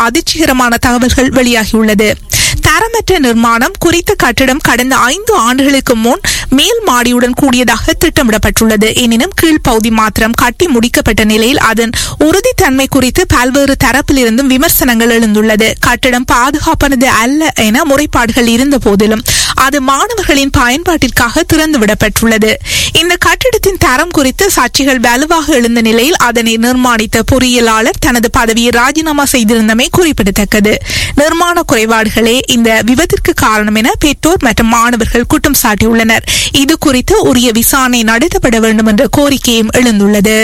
அதிர்ச்சிகரமான தகவல்கள் வெளியாகியுள்ளது தரமற்ற நிர்மாணம் குறித்த கட்டிடம் கடந்த ஐந்து ஆண்டுகளுக்கு முன் மேல் மாடியுடன் கூடியதாக திட்டமிடப்பட்டுள்ளது எனினும் கீழ்ப்பகுதி மாத்திரம் கட்டி முடிக்கப்பட்ட நிலையில் அதன் உறுதித்தன்மை குறித்து பல்வேறு தரப்பிலிருந்தும் விமர்சனங்கள் எழுந்துள்ளது கட்டிடம் பாதுகாப்பானது அல்ல என முறைப்பாடுகள் இருந்த போதிலும் அது மாணவர்களின் பயன்பாட்டிற்காக திறந்துவிடப்பட்டுள்ளது இந்த கட்டிடத்தின் தரம் குறித்து சர்ச்சைகள் வலுவாக எழுந்த நிலையில் அதனை நிர்மாணித்த பொறியியலாளர் தனது பதவியை ராஜினாமா செய்திருந்தமை குறிப்பிடத்தக்கது நிர்மாண குறைபாடுகளே இந்த விபத்திற்கு காரணம் என பெற்றோர் மற்றும் மாணவர்கள் குற்றம் சாட்டியுள்ளனர் இது குறித்து உரிய விசாரணை நடத்தப்பட வேண்டும் என்ற கோரிக்கையும் எழுந்துள்ளது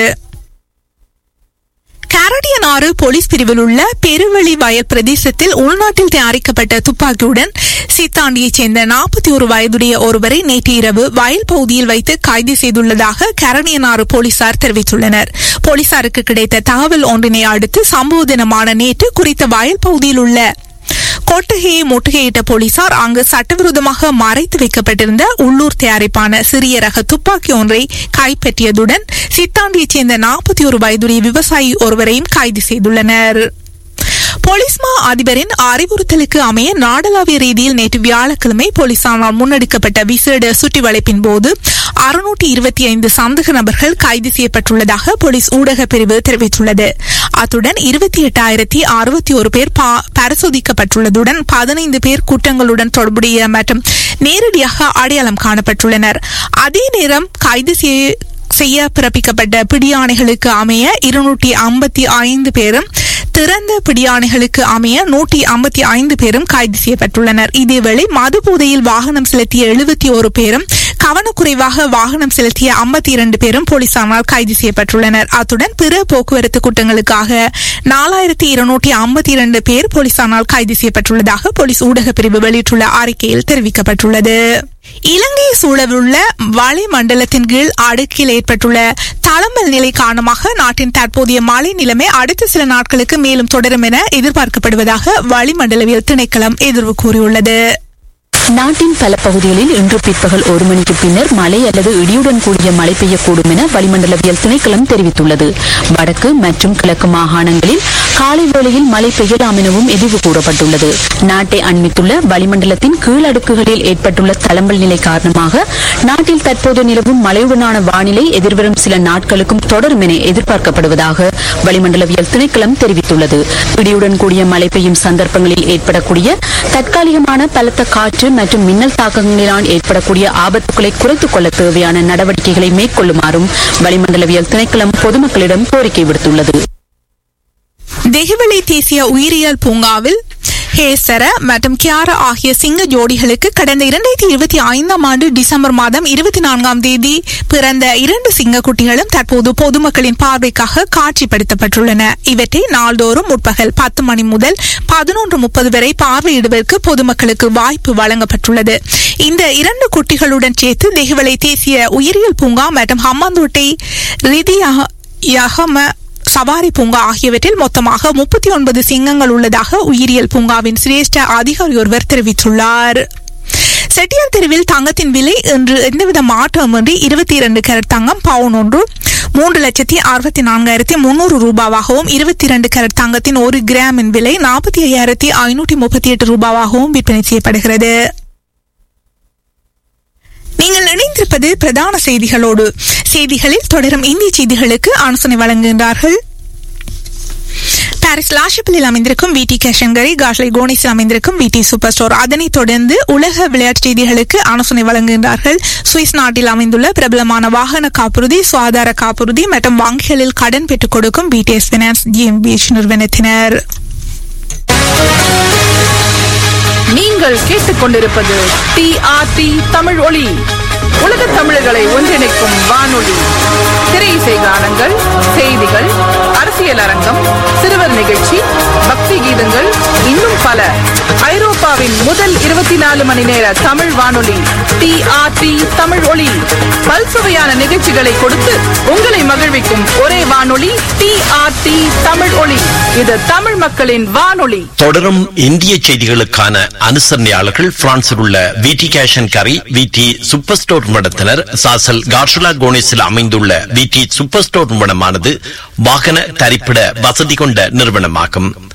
கரடியனாறு போலீஸ் பிரிவில் உள்ள பெருவெளி வயல் பிரதேசத்தில் உள்நாட்டில் தயாரிக்கப்பட்ட துப்பாக்கியுடன் சித்தாண்டியைச் சேர்ந்த நாற்பத்தி ஒரு வயதுடைய ஒருவரை நேற்று இரவு வயல் பகுதியில் வைத்து கைது செய்துள்ளதாக கரடியனாறு போலீசார் தெரிவித்துள்ளனர் போலீசாருக்கு கிடைத்த தகவல் ஒன்றினை அடுத்து சம்பவ தினமான நேற்று குறித்த வயல் பகுதியில் உள்ள கொட்டகையை முற்றுகையிட்ட போலீசார் அங்கு சட்டவிரோதமாக மறைத்து வைக்கப்பட்டிருந்த உள்ளூர் தயாரிப்பான சிறிய ரக துப்பாக்கி ஒன்றை கைப்பற்றியதுடன் சித்தாண்டியைச் சேர்ந்த நாற்பத்தி ஒரு வயதுடைய விவசாயி ஒருவரையும் கைது செய்துள்ளனர் போலீஸ்மா அதிபரின் அறிவுறுத்தலுக்கு அமைய நாடளாவிய ரீதியில் நேற்று வியாழக்கிழமை போலீசாரால் முன்னெடுக்கப்பட்ட விசேட சுற்றி வளைப்பின் போது அறுநூற்றி இருபத்தி ஐந்து சந்தேக நபர்கள் கைது செய்யப்பட்டுள்ளதாக போலீஸ் ஊடக பிரிவு தெரிவித்துள்ளது அத்துடன் இருபத்தி எட்டாயிரத்தி அறுபத்தி ஒரு பேர் பரிசோதிக்கப்பட்டுள்ளதுடன் பதினைந்து பேர் குற்றங்களுடன் தொடர்புடைய மற்றும் நேரடியாக அடையாளம் காணப்பட்டுள்ளனர் அதே நேரம் கைது செய்ய செய்ய பிறப்பிக்கப்பட்ட பிடியாணைகளுக்கு அமைய இருநூற்றி ஐம்பத்தி ஐந்து பேரும் திறந்த பிடியாணைகளுக்கு அமைய நூற்றி ஐம்பத்தி ஐந்து பேரும் கைது செய்யப்பட்டுள்ளனர் இதேவேளை மது போதையில் வாகனம் செலுத்திய எழுபத்தி ஒரு பேரும் கவனக்குறைவாக வாகனம் செலுத்திய ஐம்பத்தி இரண்டு பேரும் போலீசாரால் கைது செய்யப்பட்டுள்ளனர் அத்துடன் பிற போக்குவரத்து குற்றங்களுக்காக நாலாயிரத்தி இருநூற்றி ஐம்பத்தி இரண்டு பேர் போலீசாரால் கைது செய்யப்பட்டுள்ளதாக போலீஸ் ஊடக பிரிவு வெளியிட்டுள்ள அறிக்கையில் தெரிவிக்கப்பட்டுள்ளது இலங்கையை சூழவுள்ள வளிமண்டலத்தின் கீழ் அடுக்கில் ஏற்பட்டுள்ள தளம்பல் நிலை காரணமாக நாட்டின் தற்போதைய மழை நிலைமை அடுத்த சில நாட்களுக்கு மேலும் தொடரும் என எதிர்பார்க்கப்படுவதாக வளிமண்டலவியல் திணைக்களம் எதிர்வு கூறியுள்ளது நாட்டின் பல பகுதிகளில் இன்று பிற்பகல் ஒரு மணிக்கு பின்னர் மழை அல்லது இடியுடன் கூடிய மழை பெய்யக்கூடும் என வளிமண்டலவியல் திணைக்களம் தெரிவித்துள்ளது வடக்கு மற்றும் கிழக்கு மாகாணங்களில் காலை வேளையில் மழை பெய்யலாம் எனவும் எதிர்வு கூறப்பட்டுள்ளது நாட்டை அண்மித்துள்ள வளிமண்டலத்தின் கீழடுக்குகளில் ஏற்பட்டுள்ள தளம்பல் நிலை காரணமாக நாட்டில் தற்போது நிலவும் மழையுடனான வானிலை எதிர்வரும் சில நாட்களுக்கும் தொடரும் என எதிர்பார்க்கப்படுவதாக வளிமண்டலவியல் திணைக்களம் தெரிவித்துள்ளது இடியுடன் கூடிய மழை பெய்யும் சந்தர்ப்பங்களில் ஏற்படக்கூடிய தற்காலிகமான பலத்த காற்று மற்றும் மின்னல் தாக்கங்களினால் ஏற்படக்கூடிய ஆபத்துக்களை குறைத்துக் கொள்ள தேவையான நடவடிக்கைகளை மேற்கொள்ளுமாறும் வளிமண்டலவியல் திணைக்களம் பொதுமக்களிடம் கோரிக்கை விடுத்துள்ளது தெஹிவளி தேசிய உயிரியல் பூங்காவில் ஹேசர மற்றும் கியாரா ஆகிய சிங்க ஜோடிகளுக்கு கடந்த இரண்டாயிரத்தி இருபத்தி ஐந்தாம் ஆண்டு டிசம்பர் மாதம் இருபத்தி நான்காம் தேதி பிறந்த இரண்டு சிங்க குட்டிகளும் தற்போது பொதுமக்களின் பார்வைக்காக காட்சிப்படுத்தப்பட்டுள்ளன இவற்றை நாள்தோறும் முற்பகல் பத்து மணி முதல் பதினொன்று முப்பது வரை பார்வையிடுவதற்கு பொதுமக்களுக்கு வாய்ப்பு வழங்கப்பட்டுள்ளது இந்த இரண்டு குட்டிகளுடன் சேர்த்து தெஹிவளை தேசிய உயிரியல் பூங்கா மற்றும் ஹம்மாந்தோட்டை ரிதியாக சவாரி பூங்கா ஆகியவற்றில் மொத்தமாக முப்பத்தி ஒன்பது சிங்கங்கள் உள்ளதாக உயிரியல் பூங்காவின் சிரேஷ்ட அதிகாரி ஒருவர் தெரிவித்துள்ளார் செட்டியார் தெருவில் தங்கத்தின் விலை இன்று எந்தவித மாற்றமின்றி இருபத்தி இரண்டு கேரட் தங்கம் பவுன் ஒன்று மூன்று லட்சத்தி அறுபத்தி நான்காயிரத்தி முன்னூறு ரூபாவாகவும் இருபத்தி இரண்டு கேரட் தங்கத்தின் ஒரு கிராமின் விலை நாற்பத்தி ஐயாயிரத்தி ஐநூற்றி முப்பத்தி எட்டு ரூபாவாகவும் விற்பனை செய்யப்படுகிறது நீங்கள் இணைந்திருப்பது பிரதான செய்திகளோடு செய்திகளில் தொடரும் இந்திய செய்திகளுக்கு ஆலோசனை வழங்குகின்றார்கள் பாரிஸ் லாஷப்பிலில் அமைந்திருக்கும் விடி கேஷங்கரி காஷ்லை கோனிஸில் அமைந்திருக்கும் விடி சூப்பர் ஸ்டோர் அதனைத் தொடர்ந்து உலக விளையாட்டு செய்திகளுக்கு ஆலோசனை வழங்குகின்றார்கள் சுவிஸ் நாட்டில் அமைந்துள்ள பிரபலமான வாகன காப்புறுதி சுகாதார காப்புறுதி மற்றும் வங்கிகளில் கடன் பெற்றுக் கொடுக்கும் பிடிஎஸ் பினான்ஸ் ஜிஎம்பிஎச் நிறுவனத்தினர் நீங்கள் கேட்டுக்கொண்டிருப்பது டிஆர்டி தமிழ் ஒளி உலக தமிழர்களை ஒன்றிணைக்கும் வானொலி திரை இசை கானங்கள் செய்திகள் அரசியல் அரங்கம் சிறுவர் நிகழ்ச்சி பக்தி கீதங்கள் இன்னும் பல ஐரோப்பாவின் முதல் இருபத்தி நாலு மணி நேர தமிழ் வானொலி டிஆர்டி தமிழ் ஒளி பல்சுவையான நிகழ்ச்சிகளை கொடுத்து உங்களை மகிழ்விக்கும் ஒரே வானொலி டிஆர்டி தமிழ் ஒளி இது தமிழ் மக்களின் வானொலி தொடரும் இந்திய செய்திகளுக்கான அனுசரணையாளர்கள் பிரான்சில் உள்ள விடி கேஷன் கரி விடி சூப்பர் ஸ்டோர் நிறுவனத்தினர் சாசல் கார்ஷுலா கோனிஸில் அமைந்துள்ள விடி சூப்பர் ஸ்டோர் நிறுவனமானது வாகன தரிப்பிட வசதி கொண்ட நிறுவனமாகும்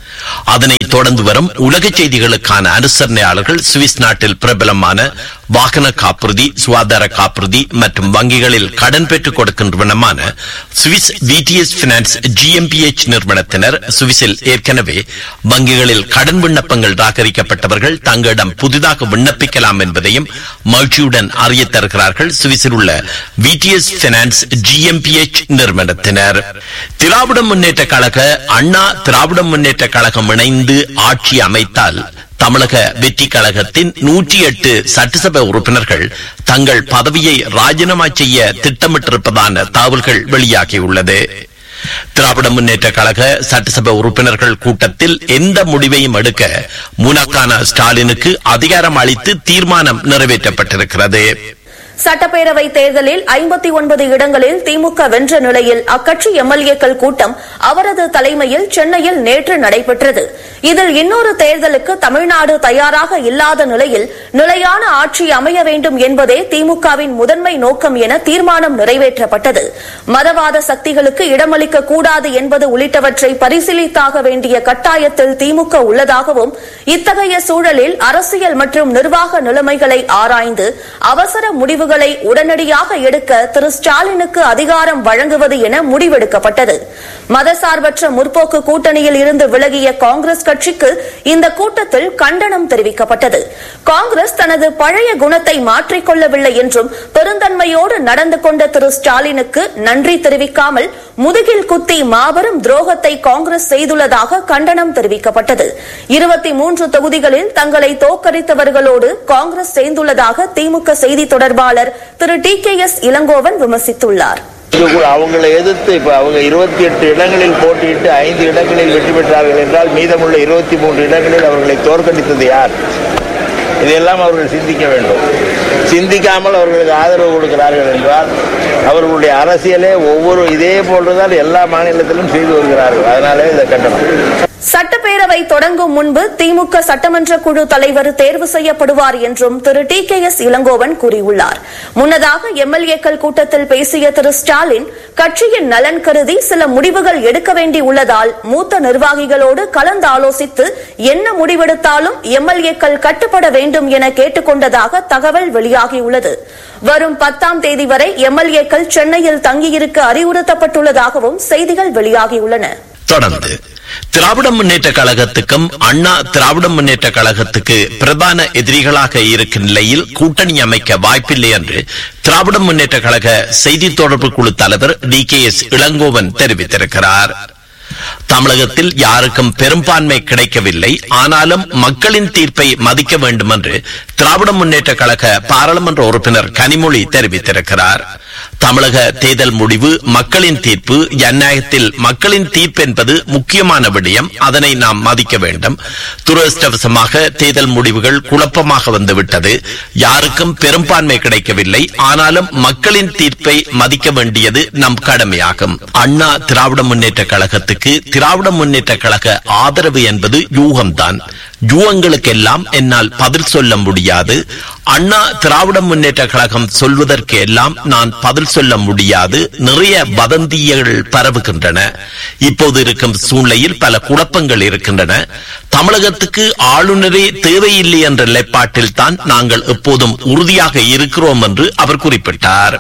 அதனைத் தொடர்ந்து வரும் உலக செய்திகளுக்கான அனுசரணையாளர்கள் சுவிஸ் நாட்டில் பிரபலமான வாகன காப்புறுதி சுகாதார காப்புறுதி மற்றும் வங்கிகளில் கடன் பெற்றுக் கொடுக்கின்றனமான சுவிஸ் விடிஎஸ் பினான்ஸ் ஜிஎம்பிஎச் நிறுவனத்தினர் சுவிஸில் ஏற்கனவே வங்கிகளில் கடன் விண்ணப்பங்கள் ராகரிக்கப்பட்டவர்கள் தங்களிடம் புதிதாக விண்ணப்பிக்கலாம் என்பதையும் மகிழ்ச்சியுடன் அறிய தருகிறார்கள் சுவிஸில் உள்ள விடிஎஸ் பினான்ஸ் ஜிஎம்பிஎச் நிறுவனத்தினர் திராவிட முன்னேற்ற கழக அண்ணா திராவிட முன்னேற்ற கழகம் இணைந்து ஆட்சி அமைத்தால் தமிழக வெற்றி கழகத்தின் நூற்றி எட்டு சட்டசபை உறுப்பினர்கள் தங்கள் பதவியை ராஜினாமா செய்ய திட்டமிட்டிருப்பதான தகவல்கள் வெளியாகியுள்ளது திராவிட முன்னேற்ற கழக சட்டசபை உறுப்பினர்கள் கூட்டத்தில் எந்த முடிவையும் எடுக்க முனக்கான ஸ்டாலினுக்கு அதிகாரம் அளித்து தீர்மானம் நிறைவேற்றப்பட்டிருக்கிறது சட்டப்பேரவை தேர்தலில் ஐம்பத்தி ஒன்பது இடங்களில் திமுக வென்ற நிலையில் அக்கட்சி எம்எல்ஏக்கள் கூட்டம் அவரது தலைமையில் சென்னையில் நேற்று நடைபெற்றது இதில் இன்னொரு தேர்தலுக்கு தமிழ்நாடு தயாராக இல்லாத நிலையில் நிலையான ஆட்சி அமைய வேண்டும் என்பதே திமுகவின் முதன்மை நோக்கம் என தீர்மானம் நிறைவேற்றப்பட்டது மதவாத சக்திகளுக்கு இடமளிக்க கூடாது என்பது உள்ளிட்டவற்றை பரிசீலித்தாக வேண்டிய கட்டாயத்தில் திமுக உள்ளதாகவும் இத்தகைய சூழலில் அரசியல் மற்றும் நிர்வாக நிலைமைகளை ஆராய்ந்து அவசர முடிவுகளை உடனடியாக எடுக்க திரு ஸ்டாலினுக்கு அதிகாரம் வழங்குவது என முடிவெடுக்கப்பட்டது மதசார்பற்ற முற்போக்கு கூட்டணியில் இருந்து விலகிய காங்கிரஸ் கட்சிக்கு இந்த கூட்டத்தில் கண்டனம் தெரிவிக்கப்பட்டது காங்கிரஸ் தனது பழைய குணத்தை மாற்றிக்கொள்ளவில்லை என்றும் பெருந்தன்மையோடு நடந்து கொண்ட திரு ஸ்டாலினுக்கு நன்றி தெரிவிக்காமல் முதுகில் குத்தி மாபெரும் துரோகத்தை காங்கிரஸ் செய்துள்ளதாக கண்டனம் தெரிவிக்கப்பட்டது இருபத்தி மூன்று தொகுதிகளில் தங்களை தோற்கடித்தவர்களோடு காங்கிரஸ் சேர்ந்துள்ளதாக திமுக செய்தி தொடர்பாளர் Thiru T K S Elangovan விமர்சித்துள்ளார் இதுக்குள் அவங்களை எதிர்த்து இப்ப அவங்க இருபத்தி எட்டு இடங்களில் போட்டியிட்டு ஐந்து இடங்களில் வெற்றி பெற்றார்கள் என்றால் மீதமுள்ள இருபத்தி மூன்று இடங்களில் அவர்களை தோற்கடித்தது யார் இதையெல்லாம் அவர்கள் சிந்திக்க வேண்டும் சிந்திக்காமல் அவர்களுக்கு ஆதரவு கொடுக்கிறார்கள் என்றால் அவர்களுடைய அரசியலே ஒவ்வொரு இதே போன்றுதான் எல்லா மாநிலத்திலும் செய்து வருகிறார்கள் அதனாலே இந்த கண்டனம் சட்டப்பேரவை தொடங்கும் முன்பு திமுக சட்டமன்ற குழு தலைவர் தேர்வு செய்யப்படுவார் என்றும் Thiru T K S Elangovan கூறியுள்ளார் முன்னதாக எம்எல்ஏக்கள் கூட்டத்தில் பேசிய திரு ஸ்டாலின் கட்சியின் நலன் கருதி சில முடிவுகள் எடுக்க வேண்டி உள்ளதால் மூத்த நிர்வாகிகளோடு கலந்தாலோசித்து என்ன முடிவெடுத்தாலும் எம்எல்ஏக்கள் கட்டுப்பட வேண்டும் என கேட்டுக்கொண்டதாக தகவல் வெளியாகியுள்ளது வரும் பத்தாம் தேதி வரை எம்எல்ஏக்கள் சென்னையில் தங்கியிருக்க அறிவுறுத்தப்பட்டுள்ளதாகவும் செய்திகள் வெளியாகியுள்ளன தொடர்ந்து திராவிட முன்னேற்ற கழகத்துக்கும் அண்ணா திராவிட முன்னேற்ற கழகத்துக்கு பிரதான எதிரிகளாக இருக்கும் நிலையில் கூட்டணி அமைக்க வாய்ப்பில்லை என்று திராவிட முன்னேற்ற கழக செய்தி தொடர்பு குழு தலைவர் டி கே எஸ் இளங்கோவன் தெரிவித்திருக்கிறார் தமிழகத்தில் யாருக்கும் பெரும்பான்மை கிடைக்கவில்லை ஆனாலும் மக்களின் தீர்ப்பை மதிக்க வேண்டும் என்று திராவிட முன்னேற்ற கழக பாராளுமன்ற உறுப்பினர் கனிமொழி தெரிவித்திருக்கிறார் தமிழக தேர்தல் முடிவு மக்களின் தீர்ப்பு ஜனநாயகத்தில் மக்களின் தீர்ப்பு என்பது முக்கியமான விடயம் அதனை நாம் மதிக்க வேண்டும் துரதிருஷ்டவசமாக தேர்தல் முடிவுகள் குழப்பமாக வந்துவிட்டது யாருக்கும் பெரும்பான்மை கிடைக்கவில்லை ஆனாலும் மக்களின் தீர்ப்பை மதிக்க வேண்டியது நம் கடமையாகும் அண்ணா திராவிட முன்னேற்ற கழகத்துக்கு திராவிட முன்னேற்ற கழக ஆதரவு என்பது யூகம்தான் யூகங்களுக்கெல்லாம் என்னால் பதில் சொல்ல முடியாது அண்ணா திராவிட முன்னேற்ற கழகம் சொல்வதற்கு எல்லாம் நான் பதில் சொல்ல முடியாது நிறைய வதந்திகள் பரவுகின்றன இப்போது இருக்கும் சூழ்நிலையில் பல குழப்பங்கள் இருக்கின்றன தமிழகத்துக்கு ஆளுநரே தேவையில்லை என்ற நிலைப்பாட்டில் தான் நாங்கள் எப்போதும் உறுதியாக இருக்கிறோம் என்று அவர் குறிப்பிட்டார்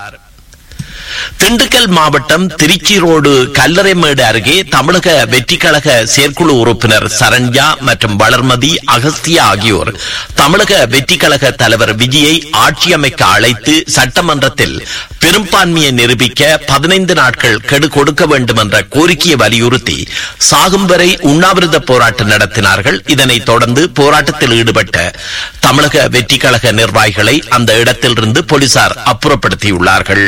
திண்டுக்கல் மாவட்டம் திருச்சி ரோடு கல்லறைமேடு அருகே தமிழக வெற்றி கழக செயற்குழு உறுப்பினர் சரண்யா மற்றும் வளர்மதி அகஸ்தியா ஆகியோர் தமிழக வெற்றி கழக தலைவர் விஜயை ஆட்சி அமைக்க அழைத்து சட்டமன்றத்தில் பெரும்பான்மையை நிரூபிக்க பதினைந்து நாட்கள் கெடு கொடுக்க வேண்டும் என்ற கோரிக்கையை வலியுறுத்தி சாகும் வரை உண்ணாவிரத போராட்டம் நடத்தினார்கள் இதனைத் தொடர்ந்து போராட்டத்தில் ஈடுபட்ட தமிழக வெற்றி கழக நிர்வாகிகளை அந்த இடத்திலிருந்து போலீசார் அப்புறப்படுத்தியுள்ளார்கள்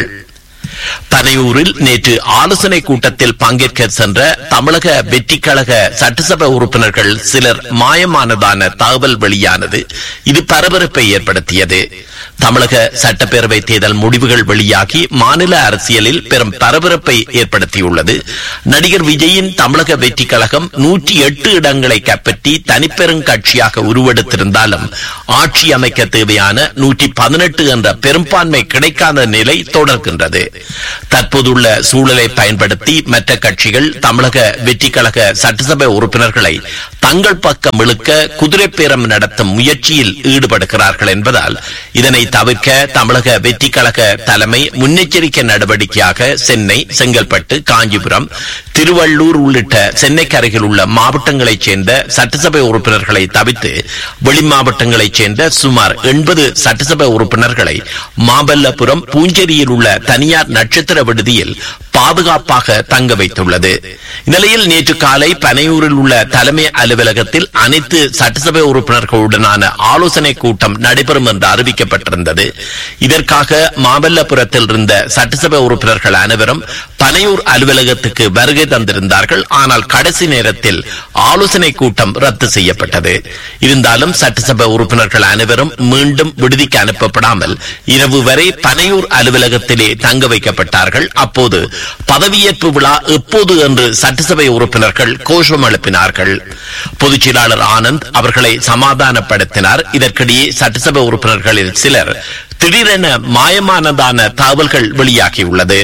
பனையூரில் நேற்று ஆலோசனை கூட்டத்தில் பங்கேற்க சென்ற தமிழக வெற்றி கழக சட்டசபை உறுப்பினர்கள் சிலர் மாயமானதான தகவல் வெளியானது இது பரபரப்பை ஏற்படுத்தியது தமிழக சட்டப்பேரவை தேர்தல் முடிவுகள் வெளியாகி மாநில அரசியலில் பெரும் பரபரப்பை ஏற்படுத்தியுள்ளது நடிகர் விஜயின் தமிழக வெற்றி கழகம் நூற்றி எட்டு இடங்களை கைப்பற்றி தனிப்பெரும் கட்சியாக உருவெடுத்திருந்தாலும் ஆட்சி அமைக்க தேவையான நூற்றி பதினெட்டு என்ற பெரும்பான்மை கிடைக்காத நிலை தொடர்கின்றது தற்போதுள்ள சூழலை பயன்படுத்தி மற்ற கட்சிகள் தமிழக வெற்றி கழக சட்டசபை உறுப்பினர்களை தங்கள் பக்கம் இழுக்க குதிரை பேரம் நடத்தும் முயற்சியில் ஈடுபடுகிறார்கள் என்பதால் இதனை தவிர்க்க தமிழக வெற்றி கழக தலைமை முன்னெச்சரிக்கை நடவடிக்கையாக சென்னை செங்கல்பட்டு காஞ்சிபுரம் திருவள்ளூர் உள்ளிட்ட சென்னைக்கு அருகில் உள்ள மாவட்டங்களைச் சேர்ந்த சட்டசபை உறுப்பினர்களை தவிர்த்து வெளி மாவட்டங்களைச் சேர்ந்த சுமார் எண்பது சட்டசபை உறுப்பினர்களை மாமல்லபுரம் பூஞ்சேரியில் உள்ள தனியார் நட்சத்திர விடுதியில் பாதுகாப்பாக தங்க வைத்துள்ளது இந்நிலையில் நேற்று காலை பனையூரில் உள்ள தலைமை அலுவலகத்தில் அனைத்து சட்டசபை உறுப்பினர்களுடனான ஆலோசனை கூட்டம் நடைபெறும் என்று அறிவிக்கப்பட்டிருந்தது இதற்காக மாமல்லபுரத்தில் இருந்த சட்டசபை உறுப்பினர்கள் அனைவரும் பனையூர் அலுவலகத்துக்கு வருகை தந்திருந்தார்கள் ஆனால் கடைசி நேரத்தில் ஆலோசனை கூட்டம் ரத்து செய்யப்பட்டது இருந்தாலும் சட்டசபை உறுப்பினர்கள் அனைவரும் மீண்டும் விடுதிக்கு அனுப்பப்படாமல் இரவு வரை பனையூர் அலுவலகத்திலே தங்க வைக்கப்பட்டார்கள் அப்போது பதவியேற்பு விழா எப்போது என்று சட்டசபை உறுப்பினர்கள் கோஷம் எழுப்பினார்கள் பொதுச் செயலாளர் ஆனந்த் அவர்களை சமாதானப்படுத்தினார் இதற்கிடையே சட்டசபை உறுப்பினர்களில் சிலர் திடீரென மாயமானதான தகவல்கள் வெளியாகியுள்ளது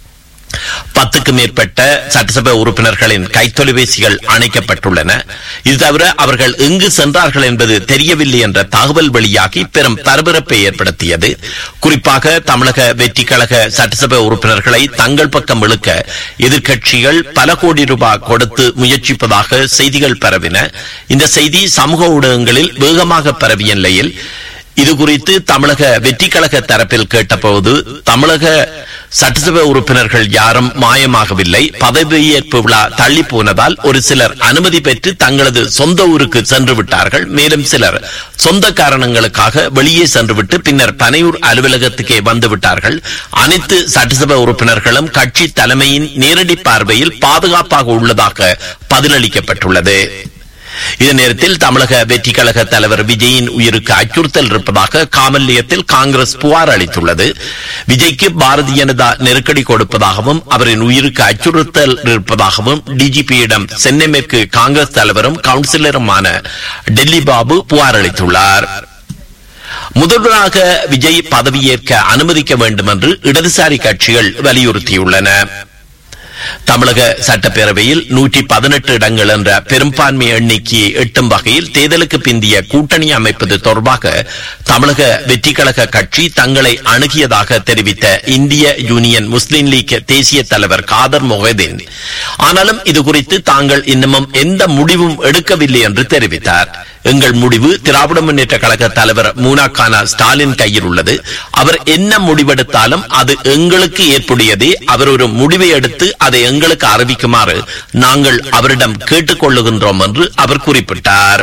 பத்துக்கு மேற்பட்ட சட்டசபை உறுப்பினர்களின் கைத்தொலைபேசிகள் அணைக்கப்பட்டுள்ளன இது தவிர அவர்கள் எங்கு சென்றார்கள் என்பது தெரியவில்லை என்ற தகவல் வெளியாகி பெரும் பரபரப்பை ஏற்படுத்தியது குறிப்பாக தமிழக வெற்றி கழக சட்டசபை உறுப்பினர்களை தங்கள் பக்கம் இழுக்க எதிர்க்கட்சிகள் பல கோடி ரூபாய் கொடுத்து முயற்சிப்பதாக செய்திகள் பரவின இந்த செய்தி சமூக ஊடகங்களில் வேகமாக பரவிய நிலையில் இது குறித்து தமிழக வெற்றி கழக தரப்பில் கேட்டபோது தமிழக சட்டசபை உறுப்பினர்கள் யாரும் மாயமாகவில்லை பதவியேற்பு விழா தள்ளி போனதால் ஒரு சிலர் அனுமதி பெற்று தங்களது சொந்த ஊருக்கு சென்று விட்டார்கள் மேலும் சிலர் சொந்த காரணங்களுக்காக வெளியே சென்றுவிட்டு பின்னர் பனையூர் அலுவலகத்துக்கே வந்து விட்டார்கள் அனைத்து சட்டசபை உறுப்பினர்களும் கட்சி தலைமையின் நேரடி பார்வையில் பாதுகாப்பாக உள்ளதாக பதிலளிக்கப்பட்டுள்ளது இதே நேரத்தில் தமிழக வெற்றி கழக தலைவர் விஜயின் உயிருக்கு அச்சுறுத்தல் இருப்பதாக காவல் நிலையத்தில் காங்கிரஸ் புகார் அளித்துள்ளது விஜய்க்கு பாரதிய ஜனதா நெருக்கடி கொடுப்பதாகவும் அவரின் உயிருக்கு அச்சுறுத்தல் இருப்பதாகவும் டிஜிபியிடம் சென்னை மேற்கு காங்கிரஸ் தலைவரும் கவுன்சிலருமான டெல்லி பாபு புகார் அளித்துள்ளார் முதல்வராக விஜய் பதவியேற்க அனுமதிக்க வேண்டும் என்று இடதுசாரி கட்சிகள் வலியுறுத்தியுள்ளன தமிழக சட்டப்பேரவையில் நூற்றி பதினெட்டு இடங்கள் என்ற பெரும்பான்மை எண்ணிக்கையை எட்டும் வகையில் தேர்தலுக்கு பிந்திய கூட்டணி அமைப்பது தொடர்பாக தமிழக வெற்றி கழக கட்சி தங்களை அணுகியதாக தெரிவித்த இந்திய யூனியன் முஸ்லீம் லீக் தேசிய தலைவர் காதர் மொஹதீன் ஆனாலும் இது குறித்து தாங்கள் இன்னமும் எந்த முடிவும் எடுக்கவில்லை என்று தெரிவித்தார் எங்கள் முடிவு திராவிட முன்னேற்ற கழக தலைவர் மூனாக்கானா ஸ்டாலின் கையில் உள்ளது அவர் என்ன முடிவெடுத்தாலும் அது எங்களுக்கு ஏற்புடையதே அவர் ஒரு முடிவை எடுத்து அதை எங்களுக்கு அறிவிக்குமாறு நாங்கள் அவரிடம் கேட்டுக்கொள்ளுகின்றோம் என்று அவர் குறிப்பிட்டார்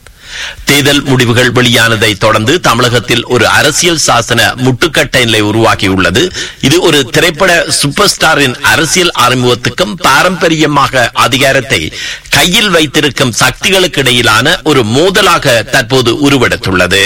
தேர்தல் முடிவுகள் வெளியானதை தொடர்ந்து தமிழகத்தில் ஒரு அரசியல் சாசன முட்டுக்கட்டை நிலை உருவாகியுள்ளது இது ஒரு திரைப்பட சூப்பர் ஸ்டாரின் அரசியல் அறிமுகத்துக்கும் பாரம்பரியமாக அதிகாரத்தை கையில் வைத்திருக்கும் சக்திகளுக்கு இடையிலான ஒரு மோதலாக தற்போது உருவெடுத்துள்ளது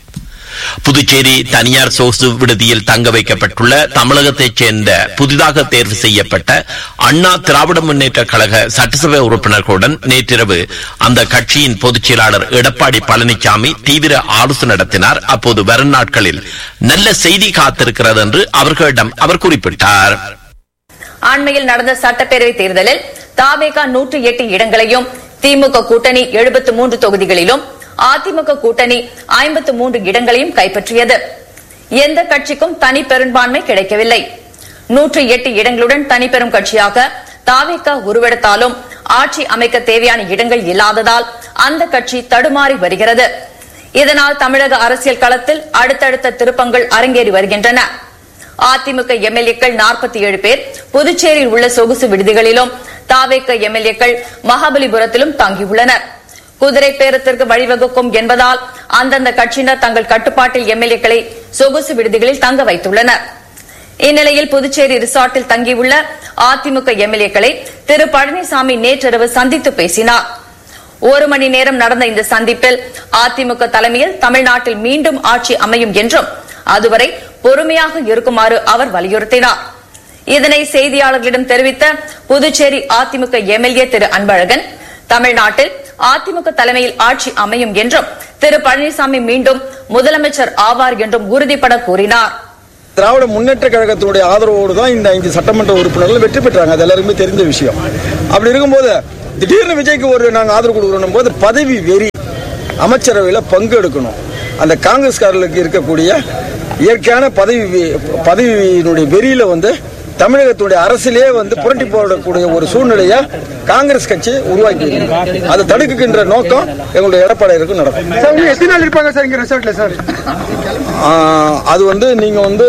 புதுச்சேரி தனியார் சொகுசு விடுதியில் தங்க வைக்கப்பட்டுள்ள தமிழகத்தைச் சேர்ந்த புதிதாக தேர்வு செய்யப்பட்ட அண்ணா திராவிட முன்னேற்ற கழக சட்டசபை உறுப்பினர்களுடன் நேற்றிரவு அந்த கட்சியின் பொதுச் செயலாளர் எடப்பாடி பழனிசாமி தீவிர ஆலோசனை நடத்தினார் அப்போது வரும் நாட்களில் நல்ல செய்தி காத்திருக்கிறது என்று அவர்களிடம் அவர் குறிப்பிட்டார் அண்மையில் நடந்த சட்டப்பேரவை தேர்தலில் தாவேகா நூற்று எட்டு இடங்களையும் திமுக கூட்டணி எழுபத்து மூன்று தொகுதிகளிலும் அதிமுக கூட்டணி ஐம்பத்து மூன்று இடங்களையும் கைப்பற்றியது எந்த கட்சிக்கும் தனி பெரும்பான்மை கிடைக்கவில்லை நூற்று எட்டு இடங்களுடன் தனிப்பெரும் கட்சியாக தாவேகா உருவெடுத்தாலும் ஆட்சி அமைக்க தேவையான இடங்கள் இல்லாததால் அந்த கட்சி தடுமாறி வருகிறது இதனால் தமிழக அரசியல் களத்தில் அடுத்தடுத்த திருப்பங்கள் அரங்கேறி வருகின்றன அதிமுக எம்எல்ஏக்கள் நாற்பத்தி ஏழு பேர் புதுச்சேரியில் உள்ள சொகுசு விடுதிகளிலும் தாவேக்க எம்எல்ஏக்கள் மகாபலிபுரத்திலும் தங்கியுள்ளனர் குதிரை பேரத்திற்கு வழிவகுக்கும் என்பதால் அந்தந்த கட்சியினர் தங்கள் கட்டுப்பாட்டில் எம்எல்ஏக்களை சொகுசு விடுதிகளில் தங்க வைத்துள்ளனர் இந்நிலையில் புதுச்சேரி ரிசார்ட்டில் தங்கியுள்ள அதிமுக எம்எல்ஏக்களை திரு பழனிசாமி நேற்றிரவு சந்தித்து பேசினார் ஒரு மணி நேரம் நடந்த இந்த சந்திப்பில் அதிமுக தலைமையில் தமிழ்நாட்டில் மீண்டும் ஆட்சி அமையும் என்றும் அதுவரை பொறுமையாக இருக்குமாறு அவர் வலியுறுத்தினார் இதனை செய்தியாளர்களிடம் தெரிவித்த புதுச்சேரி அதிமுக எம்எல்ஏ திரு அன்பழகன் தமிழ்நாட்டில் அதிமுக தலைமையில் ஆட்சி அமையும் என்றும் திரு பழனிசாமி மீண்டும் முதலமைச்சர் ஆவார் என்றும் உறுதிபட கூறினார் திராவிட முன்னேற்ற கழகத்தினுடைய ஆதரவோடு தான் இந்த ஐந்து சட்டமன்ற உறுப்பினர்கள் வெற்றி பெற்றாங்க அது எல்லாருக்குமே தெரிந்த விஷயம் அப்படி இருக்கும்போது திடீர்னு விஜய்க்கு ஒரு நாங்கள் ஆதரவு கொடுக்குறோம் போது பதவி வெறி அமைச்சரவையில் பங்கு எடுக்கணும் அந்த காங்கிரஸ்காரர்களுக்கு இருக்கக்கூடிய இயற்கையான பதவி வெ- பதவியினுடைய வெறியில வந்து தமிழகத்துடைய அரசிலே வந்து புரட்டி போடக்கூடிய ஒரு சூழ்நிலையை காங்கிரஸ் கட்சி உருவாக்கி இருக்கு. அதை தடுக்குகின்ற நோக்கம் எங்களுடைய எடப்பாடியாருக்கு நடக்கும் சார் இன்னும் எத்தனை நாள் இருப்பாங்க சார் இங்க ரெசார்ட்ல சார் ஆஹ், அது வந்து நீங்க வந்து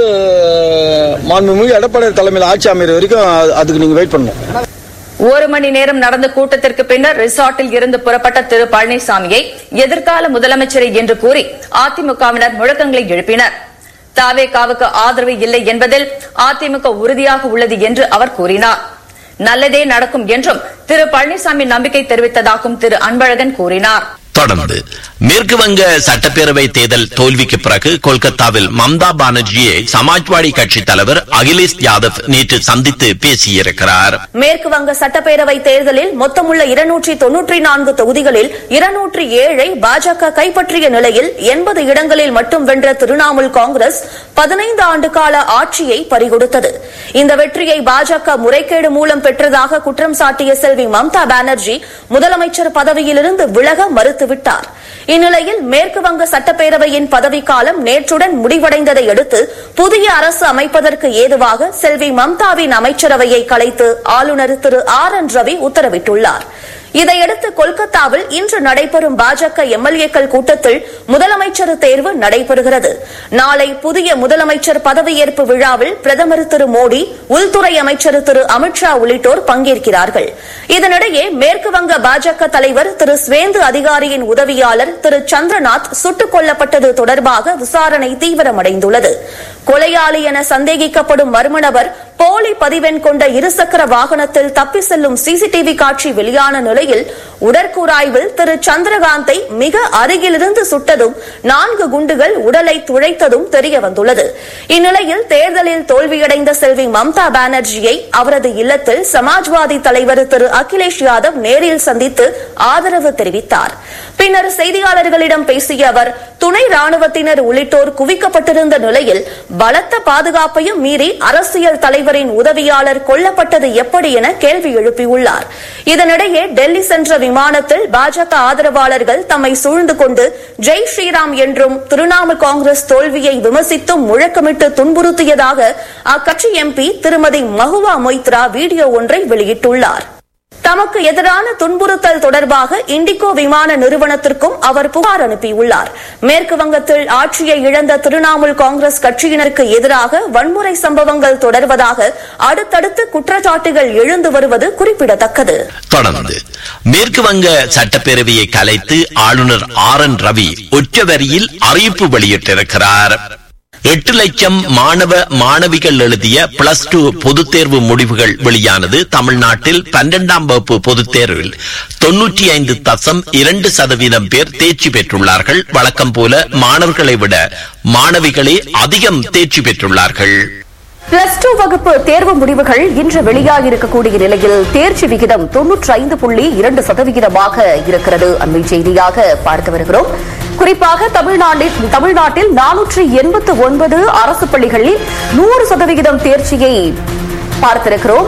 மாண்புமிகு எடப்பாடியார் தலைமையில் ஆட்சி அமைகிற வரைக்கும் அது- அதுக்கு நீங்க வெயிட் பண்ணணும் ஒரு மணி நேரம் நடந்த கூட்டத்திற்கு பின்னர் ரிசார்ட்டில் இருந்து புறப்பட்ட திரு பழனிசாமியை எதிர்கால முதலமைச்சரை என்று கூறி அதிமுகவினர் முழக்கங்களை எழுப்பினர் தாவேகாவுக்கு ஆதரவு இல்லை என்பதில் அதிமுக உறுதியாக உள்ளது என்று அவர் கூறினார் நல்லதே நடக்கும் என்றும் திரு பழனிசாமி நம்பிக்கை தெரிவித்ததாகவும் திரு அன்பழகன் கூறினார் தொடர்ந்து மேற்கு வங்க சட்டப்பேரவை தேர்தல் தோல்விக்கு பிறகு கொல்கத்தாவில் மம்தா பானர்ஜியை சமாஜ்வாடி கட்சி தலைவர் அகிலேஷ் யாதவ் நேற்று சந்தித்து பேசியிருக்கிறார் மேற்கு வங்க சட்டப்பேரவை தேர்தலில் மொத்தமுள்ள இருநூற்றி தொன்னூற்றி நான்கு தொகுதிகளில் இருநூற்றி ஏழை பாஜக கைப்பற்றிய நிலையில் எண்பது இடங்களில் மட்டும் வென்ற திரிணாமுல் காங்கிரஸ் பதினைந்து ஆண்டு கால ஆட்சியை பறிகொடுத்தது இந்த வெற்றியை பாஜக முறைகேடு மூலம் பெற்றதாக குற்றம் சாட்டிய செல்வி மம்தா பானர்ஜி முதலமைச்சர் பதவியிலிருந்து விலக மறுத்துவிட்டார் இந்நிலையில் மேற்கு வங்க சட்டப்பேரவையின் பதவிக்காலம் நேற்றுடன் முடிவடைந்ததை அடுத்து புதிய அரசு அமைப்பதற்கு ஏதுவாக செல்வி மம்தாவின் அமைச்சரவையை கலைத்து ஆளுநர் திரு ஆர் என் ரவி உத்தரவிட்டுள்ளார் இதையடுத்து கொல்கத்தாவில் இன்று நடைபெறும் பாஜக எம்எல்ஏக்கள் கூட்டத்தில் முதலமைச்சர் தேர்வு நடைபெறுகிறது நாளை புதிய முதலமைச்சர் பதவியேற்பு விழாவில் பிரதமர் திரு மோடி உள்துறை அமைச்சர் திரு அமித்ஷா உள்ளிட்டோர் பங்கேற்கிறார்கள் இதனிடையே மேற்கு வங்க பாஜக தலைவர் திரு ஸ்வேந்து அதிகாரியின் உதவியாளர் திரு சந்திரநாத் சுட்டுக் கொல்லப்பட்டது தொடர்பாக விசாரணை தீவிரமடைந்துள்ளது கொலையாளி என சந்தேகிக்கப்படும் மர்ம நபர் போலி பதிவெண் கொண்ட இருசக்கர வாகனத்தில் தப்பி செல்லும் சிசிடிவி காட்சி வெளியான நிலையில் உடற்கூராய்வில் திரு சந்திரகாந்தை மிக அருகிலிருந்து சுட்டதும் நான்கு குண்டுகள் உடலை துளைத்ததும் தெரியவந்துள்ளது இந்நிலையில் தேர்தலில் தோல்வியடைந்த செல்வி மம்தா பானர்ஜியை அவரது இல்லத்தில் சமாஜ்வாதி தலைவர் திரு அகிலேஷ் யாதவ் நேரில் சந்தித்து ஆதரவு தெரிவித்தார் பின்னர் செய்தியாளர்களிடம் பேசிய அவர் துணை ராணுவத்தினர் உள்ளிட்டோர் குவிக்கப்பட்டிருந்த நிலையில் பலத்த பாதுகாப்பையும் மீறி அரசியல் தலைவரின் உதவியாளர் கொல்லப்பட்டது எப்படி என கேள்வி எழுப்பியுள்ளார் இதனிடையே டெல்லி சென்ற விமானத்தில் பாஜக ஆதரவாளர்கள் தம்மை சூழ்ந்து கொண்டு ஜெய் ஸ்ரீராம் என்றும் திரிணாமுல் காங்கிரஸ் தோல்வியை விமர்சித்தும் முழக்கமிட்டு துன்புறுத்தியதாக அக்கட்சி எம்பி திருமதி மஹுவா மொய்த்ரா வீடியோ ஒன்றை வெளியிட்டுள்ளார் தமக்கு எதிரான துன்புறுத்தல் தொடர்பாக இண்டிகோ விமான நிறுவனத்திற்கும் அவர் புகார் அனுப்பியுள்ளார் மேற்கு வங்கத்தில் ஆட்சியை இழந்த திரிணாமுல் காங்கிரஸ் கட்சியினருக்கு எதிராக வன்முறை சம்பவங்கள் தொடர்வதாக அடுத்தடுத்து குற்றச்சாட்டுகள் எழுந்து வருவது குறிப்பிடத்தக்கது தொடர்ந்து மேற்கு வங்க சட்டப்பேரவையை கலைத்து ஆளுநர் ஆர் என் ரவி ஒற்ற வரியில் அறிவிப்பு வெளியிட்டிருக்கிறார் எட்டு லட்சம் மாணவ மாணவிகள் எழுதிய பிளஸ் டூ பொதுத் தேர்வு முடிவுகள் வெளியானது தமிழ்நாட்டில் பன்னிரண்டாம் வகுப்பு பொதுத் தேர்வில் தொன்னூற்றி ஐந்து தசம் இரண்டு சதவீதம் பேர் தேர்ச்சி பெற்றுள்ளார்கள் வழக்கம் போல மாணவர்களை விட மாணவிகளே அதிகம் தேர்ச்சி பெற்றுள்ளார்கள் பிளஸ் டூ வகுப்பு தேர்வு முடிவுகள் இன்று வெளியாகியிருக்கக்கூடிய நிலையில் தேர்ச்சி விகிதம் தொன்னூற்றி ஐந்து புள்ளி இரண்டு சதவிகிதமாக இருக்கிறது அண்மை செய்தியாக பார்த்து வருகிறோம் குறிப்பாக தமிழ்நாட்டில் தமிழ்நாட்டில் நானூற்றி எண்பத்து ஒன்பது அரசு பள்ளிகளில் நூறு சதவிகிதம் தேர்ச்சியை பார்த்திருக்கிறோம்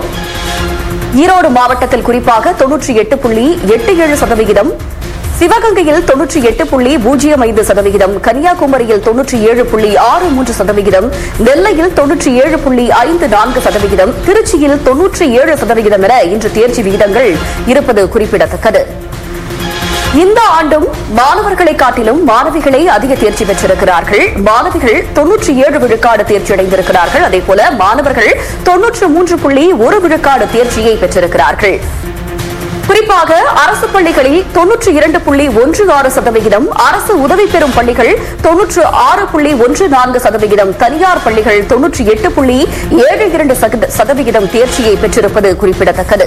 ஈரோடு மாவட்டத்தில் குறிப்பாக தொன்னூற்றி எட்டு புள்ளி எட்டு ஏழு சதவிகிதம் சிவகங்கையில் தொன்னூற்றி எட்டு புள்ளி பூஜ்ஜியம் ஐந்து சதவிகிதம் கன்னியாகுமரியில் தொன்னூற்றி ஏழு புள்ளி ஆறு மூன்று சதவிகிதம் நெல்லையில் தொன்னூற்றி ஏழு புள்ளி ஐந்து நான்கு சதவிகிதம் திருச்சியில் தொன்னூற்றி ஏழு சதவிகிதம் என இன்று தேர்ச்சி விகிதங்கள் இருப்பது குறிப்பிடத்தக்கது இந்த ஆண்டும் மாணவர்களை காட்டிலும் மாணவிகளே அதிக தேர்ச்சி பெற்றிருக்கிறார்கள் மாணவிகள் தொன்னூற்றி ஏழு விழுக்காடு தேர்ச்சி அடைந்திருக்கிறார்கள் அதேபோல மாணவர்கள் தொன்னூற்று மூன்று புள்ளி ஒரு விழுக்காடு தேர்ச்சியை பெற்றிருக்கிறார்கள் குறிப்பாக அரசு பள்ளிகளில் தொன்னூற்றி இரண்டு புள்ளி ஒன்று ஆறு சதவிகிதம் அரசு உதவி பெறும் பள்ளிகள் தொன்னூற்று ஆறு புள்ளி ஒன்று நான்கு சதவிகிதம் தனியார் பள்ளிகள் தொன்னூற்றி எட்டு புள்ளி ஏழு இரண்டு சதவிகிதம் தேர்ச்சியை பெற்றிருப்பது குறிப்பிடத்தக்கது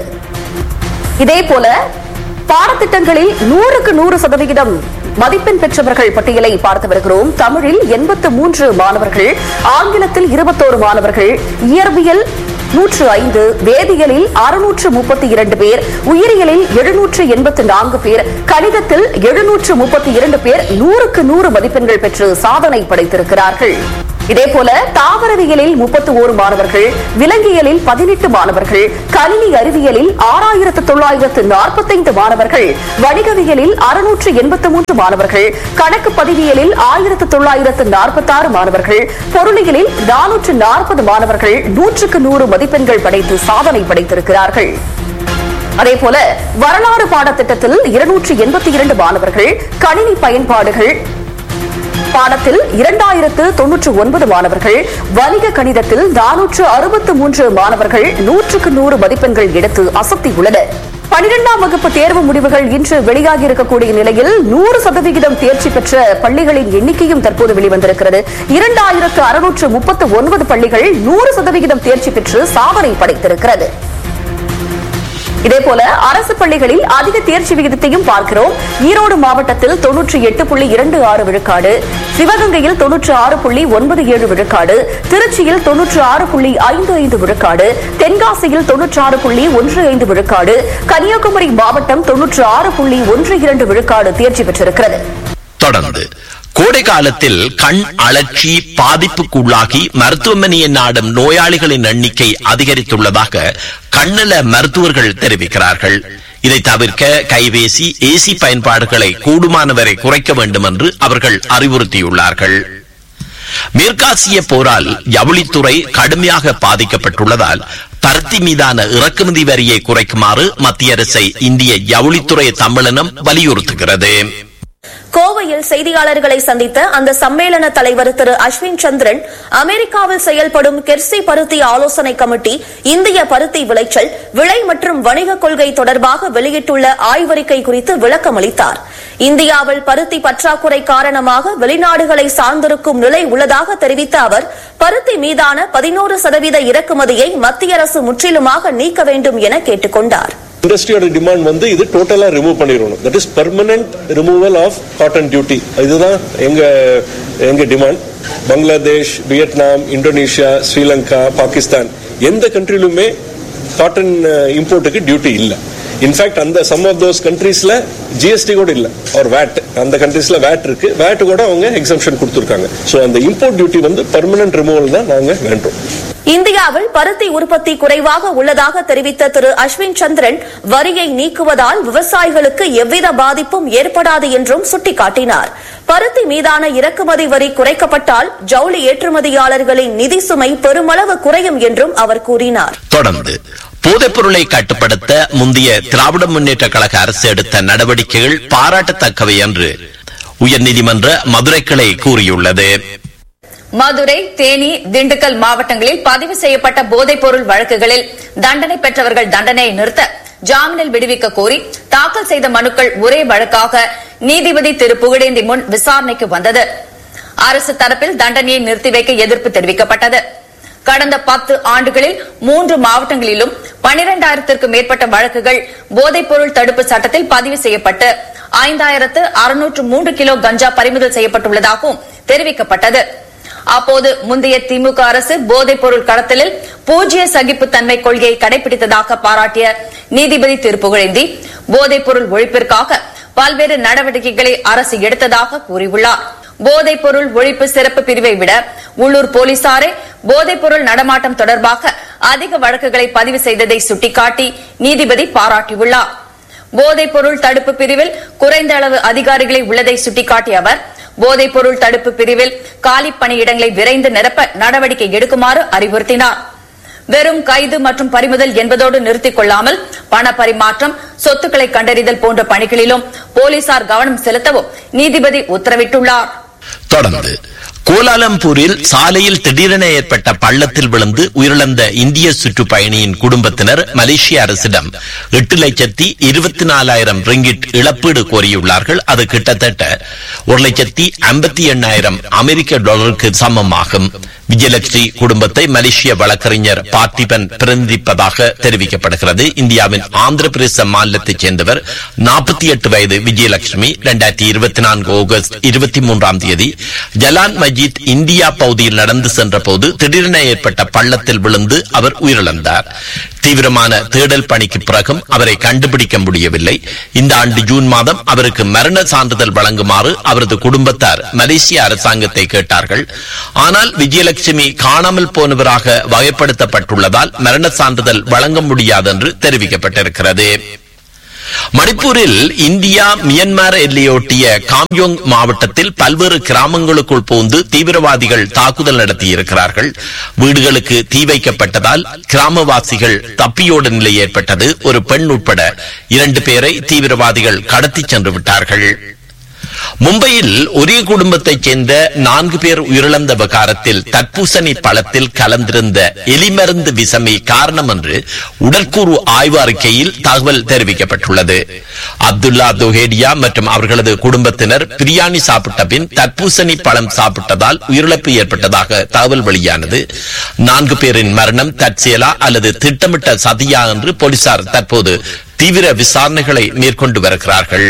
இதேபோல பாடத்திட்டங்களில் நூறுக்கு நூறு சதவிகிதம் மதிப்பெண் பெற்றவர்கள் பட்டியலை பார்த்து வருகிறோம் தமிழில் எண்பத்து மூன்று மாணவர்கள் ஆங்கிலத்தில் இருபத்தோரு மாணவர்கள் இயற்பியல் நூற்று ஐந்து வேதியியலில் அறுநூற்று முப்பத்தி இரண்டு பேர் உயிரியலில் எழுநூற்று எண்பத்தி நான்கு பேர் கணிதத்தில் எழுநூற்று முப்பத்தி இரண்டு பேர் நூறுக்கு நூறு மதிப்பெண்கள் பெற்று சாதனை படைத்திருக்கிறார்கள் இதேபோல தாவரவியலில் முப்பத்தி ஓரு மாணவர்கள் விலங்கியலில் பதினெட்டு மாணவர்கள் கணினி அறிவியலில் ஆறாயிரத்து தொள்ளாயிரத்து நாற்பத்தைந்து மாணவர்கள் வணிகவியலில் அறுநூற்று எண்பத்தி மூன்று மாணவர்கள் கணக்கு பதிவியலில் ஆயிரத்து தொள்ளாயிரத்து நாற்பத்தாறு மாணவர்கள் பொருளியலில் நானூற்று நாற்பது மாணவர்கள் நூற்றுக்கு நூறு மதிப்பெண்கள் படைத்து சாதனை படைத்திருக்கிறார்கள் அதேபோல வரலாறு பாடத்திட்டத்தில் இருநூற்று எண்பத்தி இரண்டு மாணவர்கள் கணினி பயன்பாடுகள் பாடத்தில் இரண்டாயிரத்து தொன்னூற்று ஒன்பது மாணவர்கள் வணிக கணிதத்தில் நானூற்று அறுபத்து மூன்று மாணவர்கள் நூற்றுக்கு நூறு மதிப்பெண்கள் எடுத்து அசத்தியுள்ளனர் பனிரெண்டாம் வகுப்பு தேர்வு முடிவுகள் இன்று வெளியாகி இருக்கக்கூடிய நிலையில் நூறு சதவிகிதம் தேர்ச்சி பெற்ற பள்ளிகளின் எண்ணிக்கையும் தற்போது வெளிவந்திருக்கிறது இரண்டாயிரத்து அறுநூற்று முப்பத்து ஒன்பது பள்ளிகள் நூறு சதவிகிதம் தேர்ச்சி பெற்று சாதனை படைத்திருக்கிறது இதேபோல அரசு பள்ளிகளில் அதிக தேர்ச்சி விகிதத்தையும் பார்க்கிறோம் ஈரோடு மாவட்டத்தில் தொன்னூற்றி எட்டு புள்ளி இரண்டு ஆறு விழுக்காடு சிவகங்கையில் தொன்னூற்று ஆறு புள்ளி ஒன்பது ஏழு விழுக்காடு திருச்சியில் தொன்னூற்று ஆறு புள்ளி ஐந்து ஐந்து விழுக்காடு தென்காசியில் தொன்னூற்று ஆறு புள்ளி ஒன்று ஐந்து விழுக்காடு கன்னியாகுமரி மாவட்டம் தொன்னூற்று ஆறு புள்ளி ஒன்று இரண்டு விழுக்காடு தேர்ச்சி பெற்றிருக்கிறது தொடர்ந்து கோடை காலத்தில் கண் அழற்சி பாதிப்புக்குள்ளாகி மருத்துவமனையை நாடும் நோயாளிகளின் எண்ணிக்கை அதிகரித்துள்ளதாக கண்ணல மருத்துவர்கள் தெரிவிக்கிறார்கள் இதை தவிர்க்க கைபேசி ஏசி பயன்பாடுகளை கூடுமானவரை குறைக்க வேண்டும் என்று அவர்கள் அறிவுறுத்தியுள்ளார்கள் மேற்காசிய போரால் ஜவுளித்துறை கடுமையாக பாதிக்கப்பட்டுள்ளதால் பருத்தி மீதான இறக்குமதி வரியை குறைக்குமாறு மத்திய அரசை இந்திய ஜவுளித்துறை சம்மேளனம் வலியுறுத்துகிறது கோவையில் செய்தியாளர்களை சந்தித்த அந்த சம்மேளன தலைவர் திரு அஸ்வின் சந்திரன் அமெரிக்காவில் செயல்படும் கெர்சி பருத்தி ஆலோசனை கமிட்டி இந்திய பருத்தி விளைச்சல் விலை மற்றும் வணிக கொள்கை தொடர்பாக வெளியிட்டுள்ள ஆய்வறிக்கை குறித்து விளக்கம் அளித்தார் இந்தியாவில் பருத்தி பற்றாக்குறை காரணமாக வெளிநாடுகளை சார்ந்திருக்கும் நிலை உள்ளதாக தெரிவித்த அவர் பருத்தி மீதான பதினோரு சதவீத இறக்குமதியை மத்திய அரசு முற்றிலுமாக நீக்க வேண்டும் என கேட்டுக் கொண்டார் இண்டஸ்ட்ரியோட டிமாண்ட் வந்து இது டோட்டலா ரிமூவ் பண்ணிடணும் that is permanent removal of cotton duty இதுதான் எங்க எங்க demand Bangladesh Vietnam Indonesia Sri Lanka Pakistan எந்த கண்ட்ரிலுமே காட்டன் இம்போர்ட்டுக்கு டியூட்டி இல்லை இன்ஃபேக்ட் அந்த சம் ஆஃப் தோஸ் கண்ட்ரீஸ்ல ஜிஎஸ்டி கூட இல்ல ஒரு வேட் அந்த கண்ட்ரீஸ்ல வேட் இருக்கு வேட் கூட அவங்க எக்ஸம்ஷன் கொடுத்துருக்காங்க ஸோ அந்த இம்போர்ட் டியூட்டி வந்து பர்மனன்ட் ரிமூவல் தான் நாங்க வேண்டோம் இந்தியாவில் பருத்தி உற்பத்தி குறைவாக உள்ளதாக தெரிவித்த திரு அஸ்வின் சந்திரன் வரியை நீக்குவதால் விவசாயிகளுக்கு எவ்வித பாதிப்பும் ஏற்படாது என்றும் சுட்டிக்காட்டினார் பருத்தி மீதான இறக்குமதி வரி குறைக்கப்பட்டால் ஜவுளி ஏற்றுமதியாளர்களின் நிதி சுமை பெருமளவு குறையும் என்றும் அவர் கூறினார் தொடர்ந்து போதைப் பொருளை கட்டுப்படுத்த முந்தைய திராவிட முன்னேற்ற கழக அரசு எடுத்த நடவடிக்கைகள் பாராட்டத்தக்கவை என்று உயர்நீதிமன்ற மதுரை கிளை கூறியுள்ளது மதுரை தேனி திண்டுக்கல் மாவட்டங்களில் பதிவு செய்யப்பட்ட போதைப் பொருள் வழக்குகளில் தண்டனை பெற்றவர்கள் தண்டனையை நிறுத்த ஜாமீனில் விடுவிக்க கோரி தாக்கல் செய்த மனுக்கள் ஒரே வழக்காக நீதிபதி திரு புகழேந்தி முன் விசாரணைக்கு வந்தது அரசு தரப்பில் தண்டனையை நிறுத்தி வைக்க எதிர்ப்பு தெரிவிக்கப்பட்டது கடந்த பத்து ஆண்டுகளில் மூன்று மாவட்டங்களிலும் பனிரெண்டாயிரத்திற்கும் மேற்பட்ட வழக்குகள் போதைப் பொருள் தடுப்பு சட்டத்தில் பதிவு செய்யப்பட்டு ஐந்தாயிரத்து அறுநூற்று மூன்று கிலோ கஞ்சா பறிமுதல் செய்யப்பட்டுள்ளதாகவும் தெரிவிக்கப்பட்டது அப்போது முந்தைய திமுக அரசு போதைப் பொருள் கடத்தலில் பூஜ்ய சகிப்புத்தன்மை கொள்கையை கடைபிடித்ததாக பாராட்டிய நீதிபதி திரு புகழேந்தி போதைப் பொருள் ஒழிப்பிற்காக பல்வேறு நடவடிக்கைகளை அரசு எடுத்ததாக கூறியுள்ளார் போதைப் பொருள் ஒழிப்பு சிறப்பு பிரிவை விட உள்ளூர் போலீசாரே போதைப் பொருள் நடமாட்டம் தொடர்பாக அதிக வழக்குகளை பதிவு செய்ததை சுட்டிக்காட்டி நீதிபதி பாராட்டியுள்ளார் போதைப் பொருள் தடுப்பு பிரிவில் குறைந்த அளவு அதிகாரிகளை உள்ளதை சுட்டிக்காட்டிய அவர் போதைப் பொருள் தடுப்பு பிரிவில் காலி பணியிடங்களை விரைந்து நிரப்ப நடவடிக்கை எடுக்குமாறு அறிவுறுத்தினார் வெறும் கைது மற்றும் பறிமுதல் என்பதோடு நிறுத்திக் கொள்ளாமல் பண பரிமாற்றம் சொத்துக்களை கண்டறிதல் போன்ற பணிகளிலும் போலீசார் கவனம் செலுத்தவும் நீதிபதி உத்தரவிட்டுள்ளார் தொடர்ந்து கோலாலம்பூரில் சாலையில் திடீரென ஏற்பட்ட பள்ளத்தில் விழுந்து உயிரிழந்த இந்திய சுற்றுப்பயணியின் குடும்பத்தினர் மலேசிய அரசிடம் எட்டு லட்சத்தி இருபத்தி நாலாயிரம் ரிங்கிட் இழப்பீடு கோரியுள்ளார்கள் அது கிட்டத்தட்ட ஒரு லட்சத்தி ஐம்பத்தி எண்ணாயிரம் அமெரிக்க டாலருக்கு சமமாகும் விஜயலட்சுமி குடும்பத்தை மலேசிய வழக்கறிஞர் பார்த்திபன் பிரதிநிதிப்பதாக தெரிவிக்கப்படுகிறது இந்தியாவின் ஆந்திர பிரதேச மாநிலத்தைச் சேர்ந்தவர் நாற்பத்தி எட்டு வயது விஜயலட்சுமி இரண்டாயிரத்தி இருபத்தி நான்கு ஆகஸ்ட் இருபத்தி மூன்றாம் தேதி ஜலான் மஸ்ஜித் சத்ரஜித் இந்தியா பகுதியில் நடந்து சென்ற போது திடீரென ஏற்பட்ட பள்ளத்தில் விழுந்து அவர் உயிரிழந்தார் தீவிரமான தேடல் பணிக்கு பிறகும் அவரை கண்டுபிடிக்க முடியவில்லை இந்த ஆண்டு ஜூன் மாதம் அவருக்கு மரண சான்றிதழ் வழங்குமாறு அவரது குடும்பத்தார் மலேசிய அரசாங்கத்தை கேட்டார்கள் ஆனால் விஜயலட்சுமி காணாமல் போனவராக வகைப்படுத்தப்பட்டுள்ளதால் மரண சான்றிதழ் வழங்க முடியாது என்று தெரிவிக்கப்பட்டிருக்கிறது மணிப்பூரில் இந்தியா மியன்மார் எல்லையொட்டிய காம்யோங் மாவட்டத்தில் பல்வேறு கிராமங்களுக்குள் புகுந்து தீவிரவாதிகள் தாக்குதல் நடத்தியிருக்கிறார்கள் வீடுகளுக்கு தீ வைக்கப்பட்டதால் கிராமவாசிகள் தப்பியோட நிலை ஏற்பட்டது ஒரு பெண் உட்பட இரண்டு பேரை தீவிரவாதிகள் கடத்திச் சென்று விட்டார்கள் மும்பையில் ஒரே குடும்பத்தைச் சேர்ந்த நான்கு பேர் உயிரிழந்த விகாரத்தில் தற்பூசணி பழத்தில் கலந்திருந்த எலிமருந்து விஷமே காரணம் என்று உடற்கூறு ஆய்வு அறிக்கையில் தகவல் தெரிவிக்கப்பட்டுள்ளது அப்துல்லா தொஹேடியா மற்றும் அவர்களது குடும்பத்தினர் பிரியாணி சாப்பிட்ட பின் தற்பூசணி பழம் சாப்பிட்டதால் உயிரிழப்பு ஏற்பட்டதாக தகவல் வெளியானது நான்கு பேரின் மரணம் தற்செயலா அல்லது திட்டமிட்ட சதியா என்று போலீசார் தற்போது தீவிர விசாரணைகளை மேற்கொண்டு வருகிறார்கள்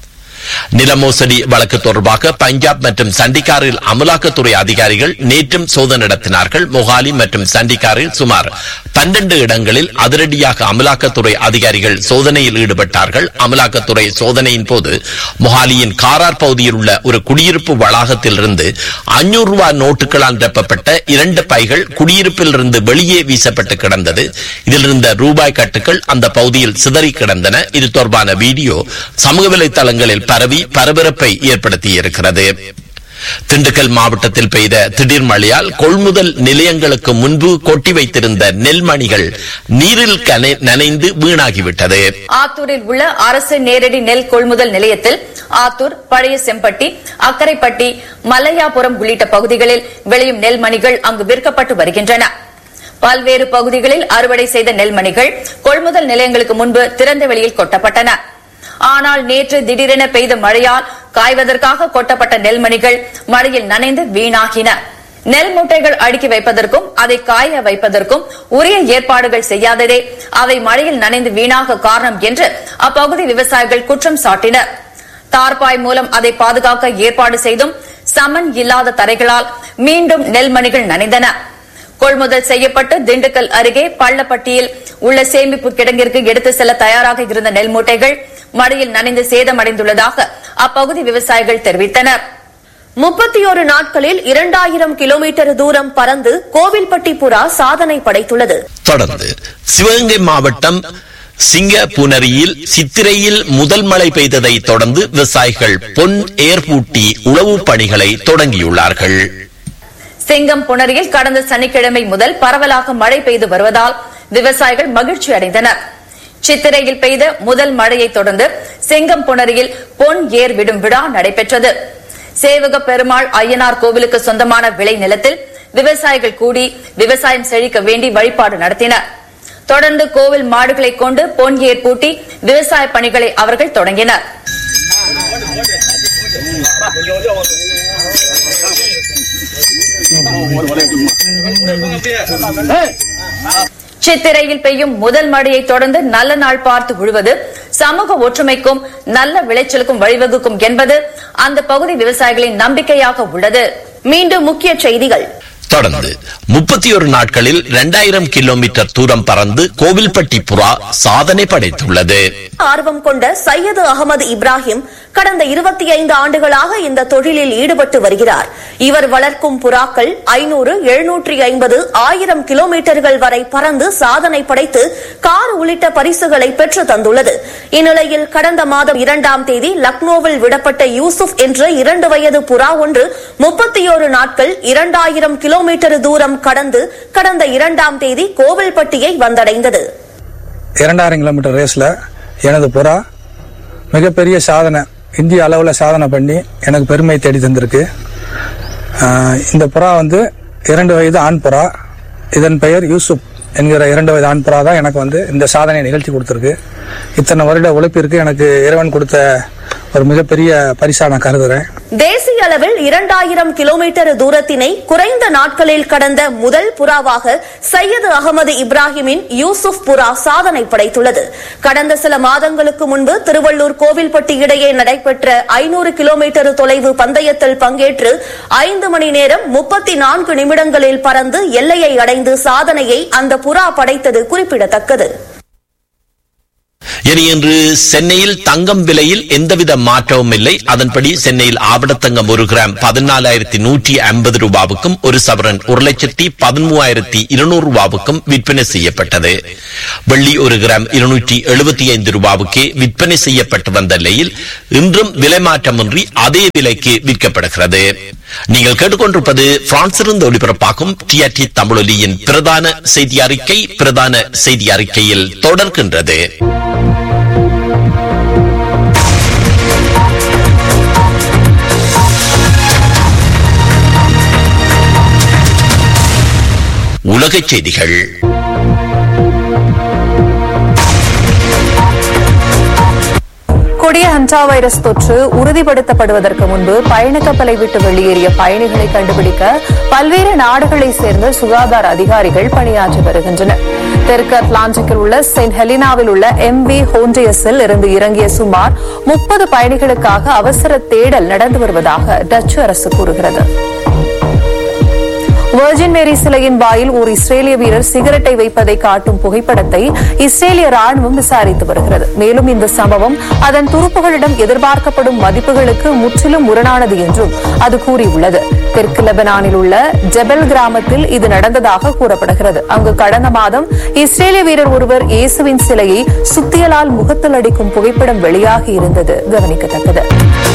நிலமோசடி வழக்கு தொடர்பாக பஞ்சாப் மற்றும் சண்டிகாரில் அமலாக்கத்துறை அதிகாரிகள் நேற்றும் சோதனை நடத்தினார்கள் மொஹாலி மற்றும் சண்டிகாரில் சுமார் பன்னெண்டு இடங்களில் அதிரடியாக அமலாக்கத்துறை அதிகாரிகள் சோதனையில் ஈடுபட்டார்கள் அமலாக்கத்துறை சோதனையின் போது மொஹாலியின் காரார் பகுதியில் உள்ள ஒரு குடியிருப்பு வளாகத்தில் இருந்து அஞ்சூறு ரூபாய் நோட்டுகளால் நிரப்பப்பட்ட இரண்டு பைகள் குடியிருப்பில் இருந்து வெளியே வீசப்பட்டு கிடந்தது இதில் இருந்த ரூபாய் கட்டுகள் அந்த பகுதியில் சிதறி கிடந்தன இது தொடர்பான வீடியோ சமூக வலைதளங்களில் பரவி பரபரப்பை ஏற்படுத்தியிருக்கிறது திண்டுக்கல் மாவட்டத்தில் பெய்த திடீர் மழையால் கொள்முதல் நிலையங்களுக்கு முன்பு கொட்டி வைத்திருந்த நெல்மணிகள் நீரில் கனை- நனைந்து வீணாகிவிட்டது ஆத்தூரில் உள்ள அரசு நேரடி நெல் கொள்முதல் நிலையத்தில் ஆத்தூர் பழைய செம்பட்டி அக்கரைப்பட்டி மல்லையாபுரம் உள்ளிட்ட பகுதிகளில் விளையும் நெல்மணிகள் அங்கு விற்கப்பட்டு வருகின்றன பல்வேறு பகுதிகளில் அறுவடை செய்த நெல்மணிகள் கொள்முதல் நிலையங்களுக்கு முன்பு திறந்த வெளியில் கொட்டப்பட்டன ஆனால் நேற்று திடீரென பெய்த மழையால் காய்வதற்காக கொட்டப்பட்ட நெல்மணிகள் மழையில் நனைந்து வீணாகின நெல் மூட்டைகள் அடுக்கி வைப்பதற்கும் அதை காய வைப்பதற்கும் உரிய ஏற்பாடுகள் செய்யாததே அவை மழையில் நனைந்து வீணாக காரணம் என்று அப்பகுதி விவசாயிகள் குற்றம் சாட்டினர் தார்பாய் மூலம் அதை பாதுகாக்க ஏற்பாடு செய்தும் சமன் இல்லாத தரைகளால் மீண்டும் நெல்மணிகள் நனைந்தன கொள்முதல் செய்யப்பட்டு திண்டுக்கல் அருகே பள்ளப்பட்டியில் உள்ள சேமிப்பு கிடங்கிற்கு எடுத்து செல்ல தயாராக இருந்த நெல் மூட்டைகள் மழையில் நனைந்து சேதமடைந்துள்ளதாக அப்பகுதி விவசாயிகள் தெரிவித்தனர் முப்பத்தி ஒரு நாட்களில் இரண்டாயிரம் கிலோமீட்டர் தூரம் பறந்து கோவில்பட்டி புறா சாதனை படைத்துள்ளது தொடர்ந்து சிவகங்கை மாவட்டம் சிங்கப்பூனரியில் சித்திரையில் முதல் மழை பெய்ததை தொடர்ந்து விவசாயிகள் பொன் ஏர்பூட்டி உழவு பணிகளை தொடங்கியுள்ளார்கள் சிங்கம் புணரியில் கடந்த சனிக்கிழமை முதல் பரவலாக மழை பெய்து வருவதால் விவசாயிகள் மகிழ்ச்சி அடைந்தனர் சித்திரையில் பெய்த முதல் மழையை தொடர்ந்து சிங்கம் புணரியில் பொன் ஏர் விடும் விழா நடைபெற்றது சேவக பெருமாள் ஐயனார் கோவிலுக்கு சொந்தமான விளை நிலத்தில் விவசாயிகள் கூடி விவசாயம் செழிக்க வேண்டி வழிபாடு நடத்தினர் தொடர்ந்து கோவில் மாடுகளை கொண்டு பொன் ஏர் பூட்டி விவசாய பணிகளை அவர்கள் தொடங்கினர் சித்திரையில் பெய்யும் முதல் மழையை தொடர்ந்து நல்ல நாள் பார்த்து விழுவது சமூக ஒற்றுமைக்கும் நல்ல விளைச்சலுக்கும் வழிவகுக்கும் என்பது அந்த பகுதி விவசாயிகளின் நம்பிக்கையாக உள்ளது மீண்டும் முக்கிய செய்திகள் தொடர்ந்து முப்பத்தி ஒரு நாட்களில் இரண்டாயிரம் கிலோமீட்டர் தூரம் பறந்து கோவில்பட்டி புறா சாதனை படைத்துள்ளது ஆர்வம் கொண்ட சையது அகமது இப்ராஹிம் கடந்த இருபத்தி ஐந்து ஆண்டுகளாக இந்த தொழிலில் ஈடுபட்டு வருகிறார் இவர் வளர்க்கும் புறாக்கள் ஐநூறு எழுநூற்றி ஐம்பது ஆயிரம் கிலோமீட்டர்கள் வரை பறந்து சாதனை படைத்து கார் உள்ளிட்ட பரிசுகளை பெற்று தந்துள்ளது இந்நிலையில் கடந்த மாதம் இரண்டாம் தேதி லக்னோவில் விடப்பட்ட யூசுப் என்ற இரண்டு வயது புறா ஒன்று முப்பத்தியோரு நாட்கள் இரண்டாயிரம் கிலோமீட்டர் தூரம் கடந்து கடந்த இரண்டாம் தேதி கோவில்பட்டியை வந்தடைந்தது இரண்டாயிரம் கிலோமீட்டர் ரேஸில் எனது புறா மிகப்பெரிய சாதனை இந்திய அளவில் சாதனை பண்ணி எனக்கு பெருமை தேடி தந்திருக்கு ஆஹ் இந்த புறா வந்து இரண்டு வயது ஆண் புறா இதன் பெயர் யூசுப் என்கிற இரண்டு வயது ஆண் புறா தான் எனக்கு வந்து இந்த சாதனையை நிகழ்த்தி கொடுத்துருக்கு இத்தனை வருட உழைப்பிற்கு எனக்கு இறைவன் கொடுத்த ஒரு மிகப்பெரிய பரிசா நான் கருதுறேன் தேசிய அளவில் இரண்டாயிரம் கிலோமீட்டர் தூரத்தினை குறைந்த நாட்களில் கடந்த முதல் புறாவாக சையது அகமது இப்ராஹிமின் யூசுப் புறா சாதனை படைத்துள்ளது கடந்த சில மாதங்களுக்கு முன்பு திருவள்ளூர் கோவில்பட்டி இடையே நடைபெற்ற ஐநூறு கிலோமீட்டர் தொலைவு பந்தயத்தில் பங்கேற்று ஐந்து மணி நேரம் முப்பத்தி நான்கு நிமிடங்களில் பறந்து எல்லையை அடைந்து சாதனையை அந்த புறா படைத்தது குறிப்பிடத்தக்கது இனி இன்று சென்னையில் தங்கம் விலையில் எந்தவித மாற்றமும் இல்லை அதன்படி சென்னையில் ஆபணத்தங்கம் ஒரு கிராம் பதினாலாயிரத்தி நூற்றி ஐம்பது ரூபாவுக்கும் ஒரு சவரன் ஒரு லட்சத்தி பதிமூவாயிரத்தி இருநூறு ரூபாவுக்கும் விற்பனை செய்யப்பட்டது வெள்ளி ஒரு கிராம் இருநூற்றி எழுபத்தி ஐந்து ரூபாவுக்கே விற்பனை செய்யப்பட்டு வந்த நிலையில் இன்றும் விலை மாற்றமின்றி அதே விலைக்கு விற்கப்படுகிறது நீங்கள் கேட்டுக்கொண்டிருப்பது பிரான்சிலிருந்து ஒளிபரப்பாகும் டிஆர்டி தமிழொலியின் பிரதான செய்தி அறிக்கை பிரதான செய்தி அறிக்கையில் தொடர்கின்றது உலகச் செய்திகள் கொடிய ஹண்டா வைரஸ் தொற்று உறுதிப்படுத்தப்படுவதற்கு முன்பு பயண கப்பலை விட்டு வெளியேறிய பயணிகளை கண்டுபிடிக்க பல்வேறு நாடுகளைச் சேர்ந்த சுகாதார அதிகாரிகள் பணியாற்றி வருகின்றனர் தெற்கு அட்லாண்டிக்கில் உள்ள செயின்ட் ஹெலினாவில் உள்ள எம் வி ஹோண்டியஸில் இருந்து இறங்கிய சுமார் முப்பது பயணிகளுக்காக அவசர தேடல் நடந்து வருவதாக டச்சு அரசு கூறுகிறது வெர்ஜின் மேரி சிலையின் வாயில் ஒரு இஸ்ரேலிய வீரர் சிகரெட்டை வைப்பதை காட்டும் புகைப்படத்தை இஸ்ரேலிய ராணுவம் விசாரித்து வருகிறது மேலும் இந்த சம்பவம் அதன் துருப்புகளிடம் எதிர்பார்க்கப்படும் மதிப்புகளுக்கு முற்றிலும் முரணானது என்றும் அது கூறியுள்ளது தெற்கு லெபனானில் உள்ள ஜெபல் கிராமத்தில் இது நடந்ததாக கூறப்படுகிறது அங்கு கடந்த மாதம் இஸ்ரேலிய வீரர் ஒருவர் இயேசுவின் சிலையை சுத்தியலால் முகத்தில் அடிக்கும் புகைப்படம் வெளியாகி இருந்தது கவனிக்கத்தக்கது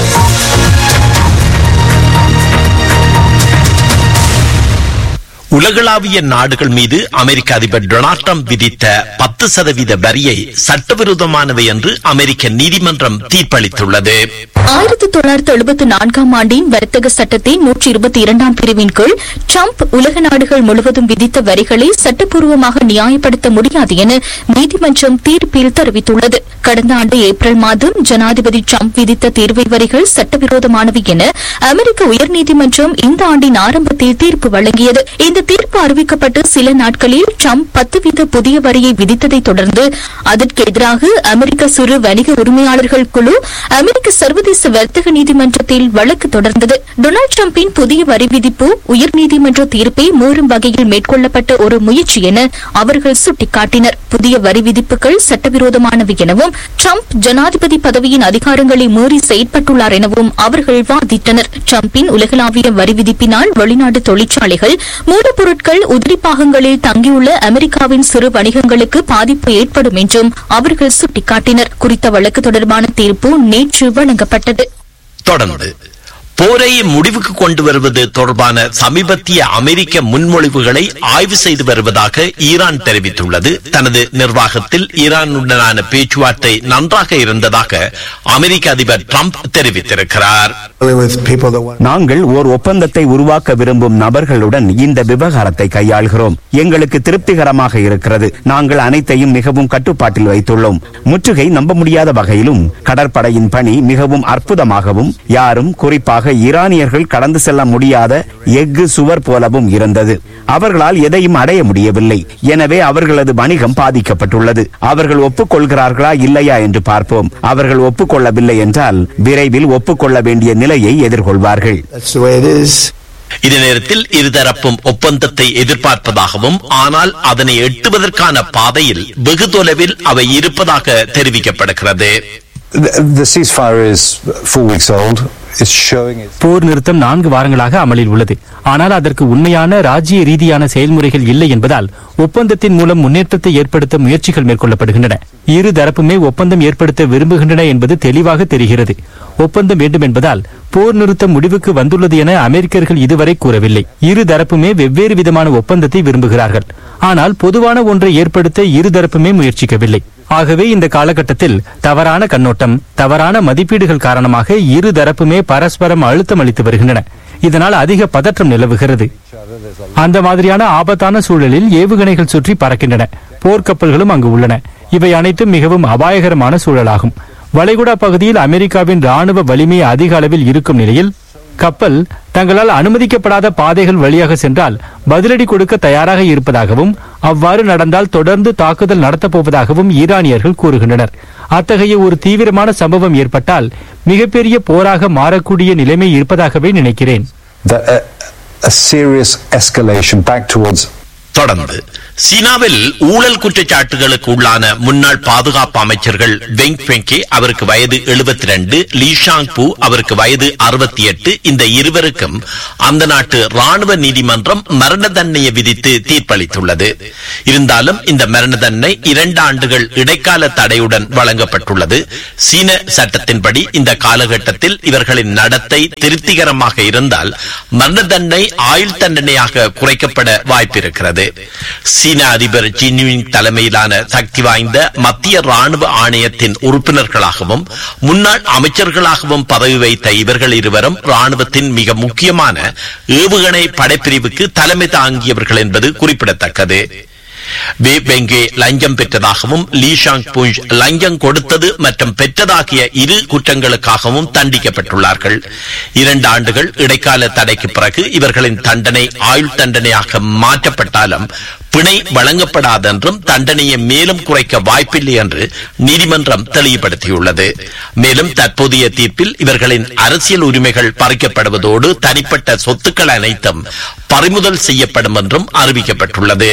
உலகளாவிய நாடுகள் மீது அமெரிக்க அதிபர் டொனால்ட் ட்ரம்ப் விதித்த பத்து சதவீத வரியை சட்டவிரோதமானவை என்று அமெரிக்க நீதிமன்றம் தீர்ப்பளித்துள்ளது ஆயிரத்தி தொள்ளாயிரத்தி எழுபத்தி நான்காம் ஆண்டின் வர்த்தக சட்டத்தின் நூற்றி இருபத்தி இரண்டாம் பிரிவின் கீழ் ட்ரம்ப் உலக நாடுகள் முழுவதும் விதித்த வரிகளை சட்டப்பூர்வமாக நியாயப்படுத்த முடியாது என நீதிமன்றம் தீர்ப்பில் தெரிவித்துள்ளது கடந்த ஆண்டு ஏப்ரல் மாதம் ஜனாதிபதி ட்ரம்ப் விதித்த தீர்வை வரிகள் சட்டவிரோதமானவை என அமெரிக்க உயர்நீதிமன்றம் இந்த ஆண்டின் ஆரம்பத்தில் தீர்ப்பு வழங்கியது இந்த தீர்ப்பு அறிவிக்கப்பட்டு சில நாட்களில் ட்ரம்ப் பத்து வீத புதிய வரியை விதித்ததைத் தொடர்ந்து அதற்கு எதிராக அமெரிக்க சிறு வணிக உரிமையாளர்கள் குழு அமெரிக்க சர்வதேச வர்த்தக நீதிமன்றத்தில் வழக்கு தொடர்ந்தது டொனால்டு டிரம்பின் புதிய வரி விதிப்பு உயர்நீதிமன்ற தீர்ப்பை மீறும் வகையில் மேற்கொள்ளப்பட்ட ஒரு முயற்சி என அவர்கள் சுட்டிக்காட்டினர் புதிய வரி விதிப்புகள் சட்டவிரோதமானவை எனவும் ட்ரம்ப் ஜனாதிபதி பதவியின் அதிகாரங்களை மீறி செயற்பட்டுள்ளார் எனவும் அவர்கள் வாதிட்டனர் ட்ரம்பின் உலகளாவிய வரி விதிப்பினால் வெளிநாட்டு தொழிற்சாலைகள் மூலப்பொருட்கள் உதிரி பாகங்களில் தங்கியுள்ள அமெரிக்காவின் சிறு வணிகங்களுக்கு பாதிப்பு ஏற்படும் என்றும் அவர்கள் சுட்டிக்காட்டினர் குறித்த வழக்கு தொடர்பான தீர்ப்பு நேற்று வழங்கப்பட்டது தொடர்ந்து போரை முடிவுக்கு கொண்டு வருவது தொடர்பான சமீபத்திய அமெரிக்க முன்மொழிவுகளை ஆய்வு செய்து வருவதாக ஈரான் தெரிவித்துள்ளது தனது நிர்வாகத்தில் ஈரானுடனான பேச்சுவார்த்தை நன்றாக இருந்ததாக அமெரிக்க அதிபர் ட்ரம்ப் தெரிவித்திருக்கிறார் நாங்கள் ஓர் ஒப்பந்தத்தை உருவாக்க விரும்பும் நபர்களுடன் இந்த விவகாரத்தை கையாள்கிறோம் எங்களுக்கு திருப்திகரமாக இருக்கிறது நாங்கள் அனைத்தையும் மிகவும் கட்டுப்பாட்டில் வைத்துள்ளோம் முற்றுகை நம்ப முடியாத வகையிலும் கடற்படையின் பணி மிகவும் அற்புதமாகவும் யாரும் குறிப்பாக ஈரானியர்கள் கடந்து செல்ல முடியாத எஃகு சுவர் போலவும் இருந்தது அவர்களால் எதையும் அடைய முடியவில்லை எனவே அவர்களது வணிகம் பாதிக்கப்பட்டுள்ளது அவர்கள் ஒப்புக்கொள்கிறார்களா இல்லையா என்று பார்ப்போம் அவர்கள் ஒப்புக்கொள்ளவில்லை என்றால் விரைவில் ஒப்புக்கொள்ள வேண்டிய நிலையை எதிர்கொள்வார்கள் இதே நேரத்தில் இருதரப்பும் ஒப்பந்தத்தை எதிர்பார்ப்பதாகவும் ஆனால் அதனை எட்டுவதற்கான பாதையில் வெகு தொலைவில் அவை இருப்பதாக தெரிவிக்கப்படுகிறது The, the ceasefire is four weeks old. It's showing its போர் நிறுத்தம் நான்கு வாரங்களாக அமலில் உள்ளது ஆனால் அதற்கு உண்மையான ராஜ்ய ரீதியான செயல்முறைகள் இல்லை என்பதால் ஒப்பந்தத்தின் மூலம் முன்னேற்றத்தை ஏற்படுத்த முயற்சிகள் மேற்கொள்ளப்படுகின்றன இரு தரப்புமே ஒப்பந்தம் ஏற்படுத்த விரும்புகின்றன என்பது தெளிவாக தெரிகிறது ஒப்பந்தம் வேண்டும் என்பதால் போர் நிறுத்தம் முடிவுக்கு வந்துள்ளது என அமெரிக்கர்கள் இதுவரை கூறவில்லை இரு தரப்புமே வெவ்வேறு விதமான ஒப்பந்தத்தை விரும்புகிறார்கள் ஆனால் பொதுவான ஒன்றை ஏற்படுத்த இரு தரப்புமே முயற்சிக்கவில்லை ஆகவே இந்த காலகட்டத்தில் தவறான கண்ணோட்டம் தவறான மதிப்பீடுகள் காரணமாக இரு தரப்புமே பரஸ்பரம் அழுத்தம் அளித்து வருகின்றன இதனால் அதிக பதற்றம் நிலவுகிறது அந்த மாதிரியான ஆபத்தான சூழலில் ஏவுகணைகள் சுற்றி பறக்கின்றன போர்க்கப்பல்களும் அங்கு உள்ளன இவை அனைத்தும் மிகவும் அபாயகரமான சூழலாகும் வளைகுடா பகுதியில் அமெரிக்காவின் ராணுவ வலிமை அதிக அளவில் இருக்கும் நிலையில் கப்பல் தங்களால் அனுமதிக்கப்படாத பாதைகள் வழியாக சென்றால் பதிலடி கொடுக்க தயாராக இருப்பதாகவும் அவ்வாறு நடந்தால் தொடர்ந்து தாக்குதல் நடத்தப் போவதாகவும் ஈரானியர்கள் கூறுகின்றனர் அத்தகைய ஒரு தீவிரமான சம்பவம் ஏற்பட்டால் மிகப்பெரிய போராக மாறக்கூடிய நிலைமை இருப்பதாகவே நினைக்கிறேன் The, a, a serious escalation back towards தொடர்ந்து சீனாவில் ஊழல் குற்றச்சாட்டுகளுக்கு உள்ளான முன்னாள் பாதுகாப்பு அமைச்சர்கள் வெங் பெங்கே அவருக்கு வயது 72 லீ ஷாங் பூ அவருக்கு வயது 68 இந்த இருவருக்கும் அந்த நாட்டு ராணுவ நீதிமன்றம் மரண தண்டனையை விதித்து தீர்ப்பளித்துள்ளது இருந்தாலும் இந்த மரண தண்டனை இரண்டு ஆண்டுகள் இடைக்கால தடையுடன் வழங்கப்பட்டுள்ளது சீன சட்டத்தின்படி இந்த காலகட்டத்தில் இவர்களின் நடத்தை திருப்திகரமாக இருந்தால் மரண தண்டனை ஆயுள் தண்டனையாக குறைக்கப்பட வாய்ப்பிருக்கிறது சீன அதிபர் ஜின்யூன் தலைமையிலான சக்தி வாய்ந்த மத்திய ராணுவ ஆணையத்தின் உறுப்பினர்களாகவும் முன்னாள் அமைச்சர்களாகவும் பதவி வைத்த இவர்கள் இருவரும் ராணுவத்தின் மிக முக்கியமான ஏவுகணை படைப்பிரிவுக்கு தலைமை தாங்கியவர்கள் என்பது குறிப்பிடத்தக்கது வே பெங்கே லஞ்சம் பெற்றதாகவும் லீ ஷாங் புஞ்ச் லஞ்சம் கொடுத்தது மற்றும் பெற்றதாகிய இரு குற்றங்களுக்காகவும் தண்டிக்கப்பட்டுள்ளார்கள் இரண்டு ஆண்டுகள் இடைக்கால தடைக்கு பிறகு இவர்களின் தண்டனை ஆயுள் தண்டனையாக மாற்றப்பட்டாலும் பிணை வழங்கப்படாதென்றும் தண்டனையை மேலும் குறைக்க வாய்ப்பில்லை என்று நீதிமன்றம் தெளிவுபடுத்தியுள்ளது மேலும் தற்போதைய தீர்ப்பில் இவர்களின் அரசியல் உரிமைகள் பறிக்கப்படுவதோடு தனிப்பட்ட சொத்துக்கள் அனைத்தும் பறிமுதல் செய்யப்படும் என்றும் அறிவிக்கப்பட்டுள்ளது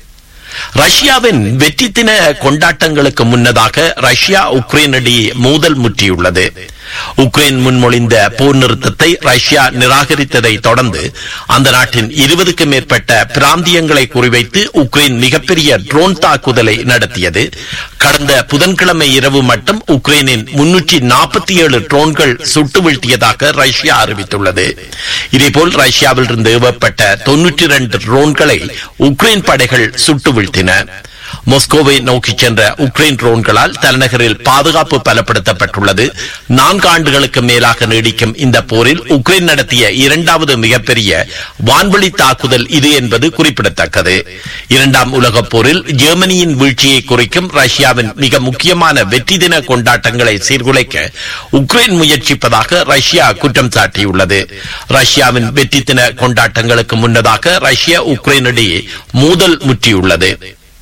ரஷ்யாவின் வெற்றி தின கொண்டாட்டங்களுக்கு முன்னதாக ரஷ்யா உக்ரைன் இடையே மோதல் முற்றியுள்ளது உக்ரைன் முன்மொழிந்த போர் நிறுத்தத்தை ரஷ்யா நிராகரித்ததை தொடர்ந்து அந்த நாட்டின் இருபதுக்கு மேற்பட்ட பிராந்தியங்களை குறிவைத்து உக்ரைன் மிகப்பெரிய ட்ரோன் தாக்குதலை நடத்தியது கடந்த புதன்கிழமை இரவு மட்டும் உக்ரைனின் முன்னூற்றி நாற்பத்தி ஏழு ட்ரோன்கள் சுட்டு வீழ்த்தியதாக ரஷ்யா அறிவித்துள்ளது இதேபோல் ரஷ்யாவில் இருந்து ஏவப்பட்ட தொன்னூற்றி இரண்டு ட்ரோன்களை உக்ரைன் படைகள் சுட்டு வீழ்த்தின மாஸ்கோவை நோக்கி சென்ற உக்ரைன் ட்ரோன்களால் தலைநகரில் பாதுகாப்பு பலப்படுத்தப்பட்டுள்ளது நான்கு ஆண்டுகளுக்கு மேலாக நீடிக்கும் இந்த போரில் உக்ரைன் நடத்திய இரண்டாவது மிகப்பெரிய வான்வழி தாக்குதல் இது என்பது குறிப்பிடத்தக்கது இரண்டாம் உலகப் போரில் ஜெர்மனியின் வீழ்ச்சியை குறிக்கும் ரஷ்யாவின் மிக முக்கியமான வெற்றி தின கொண்டாட்டங்களை சீர்குலைக்க உக்ரைன் முயற்சிப்பதாக ரஷ்யா குற்றம் சாட்டியுள்ளது ரஷ்யாவின் வெற்றி தின கொண்டாட்டங்களுக்கு முன்னதாக ரஷ்யா உக்ரைன் இடையே மோதல் முற்றியுள்ளது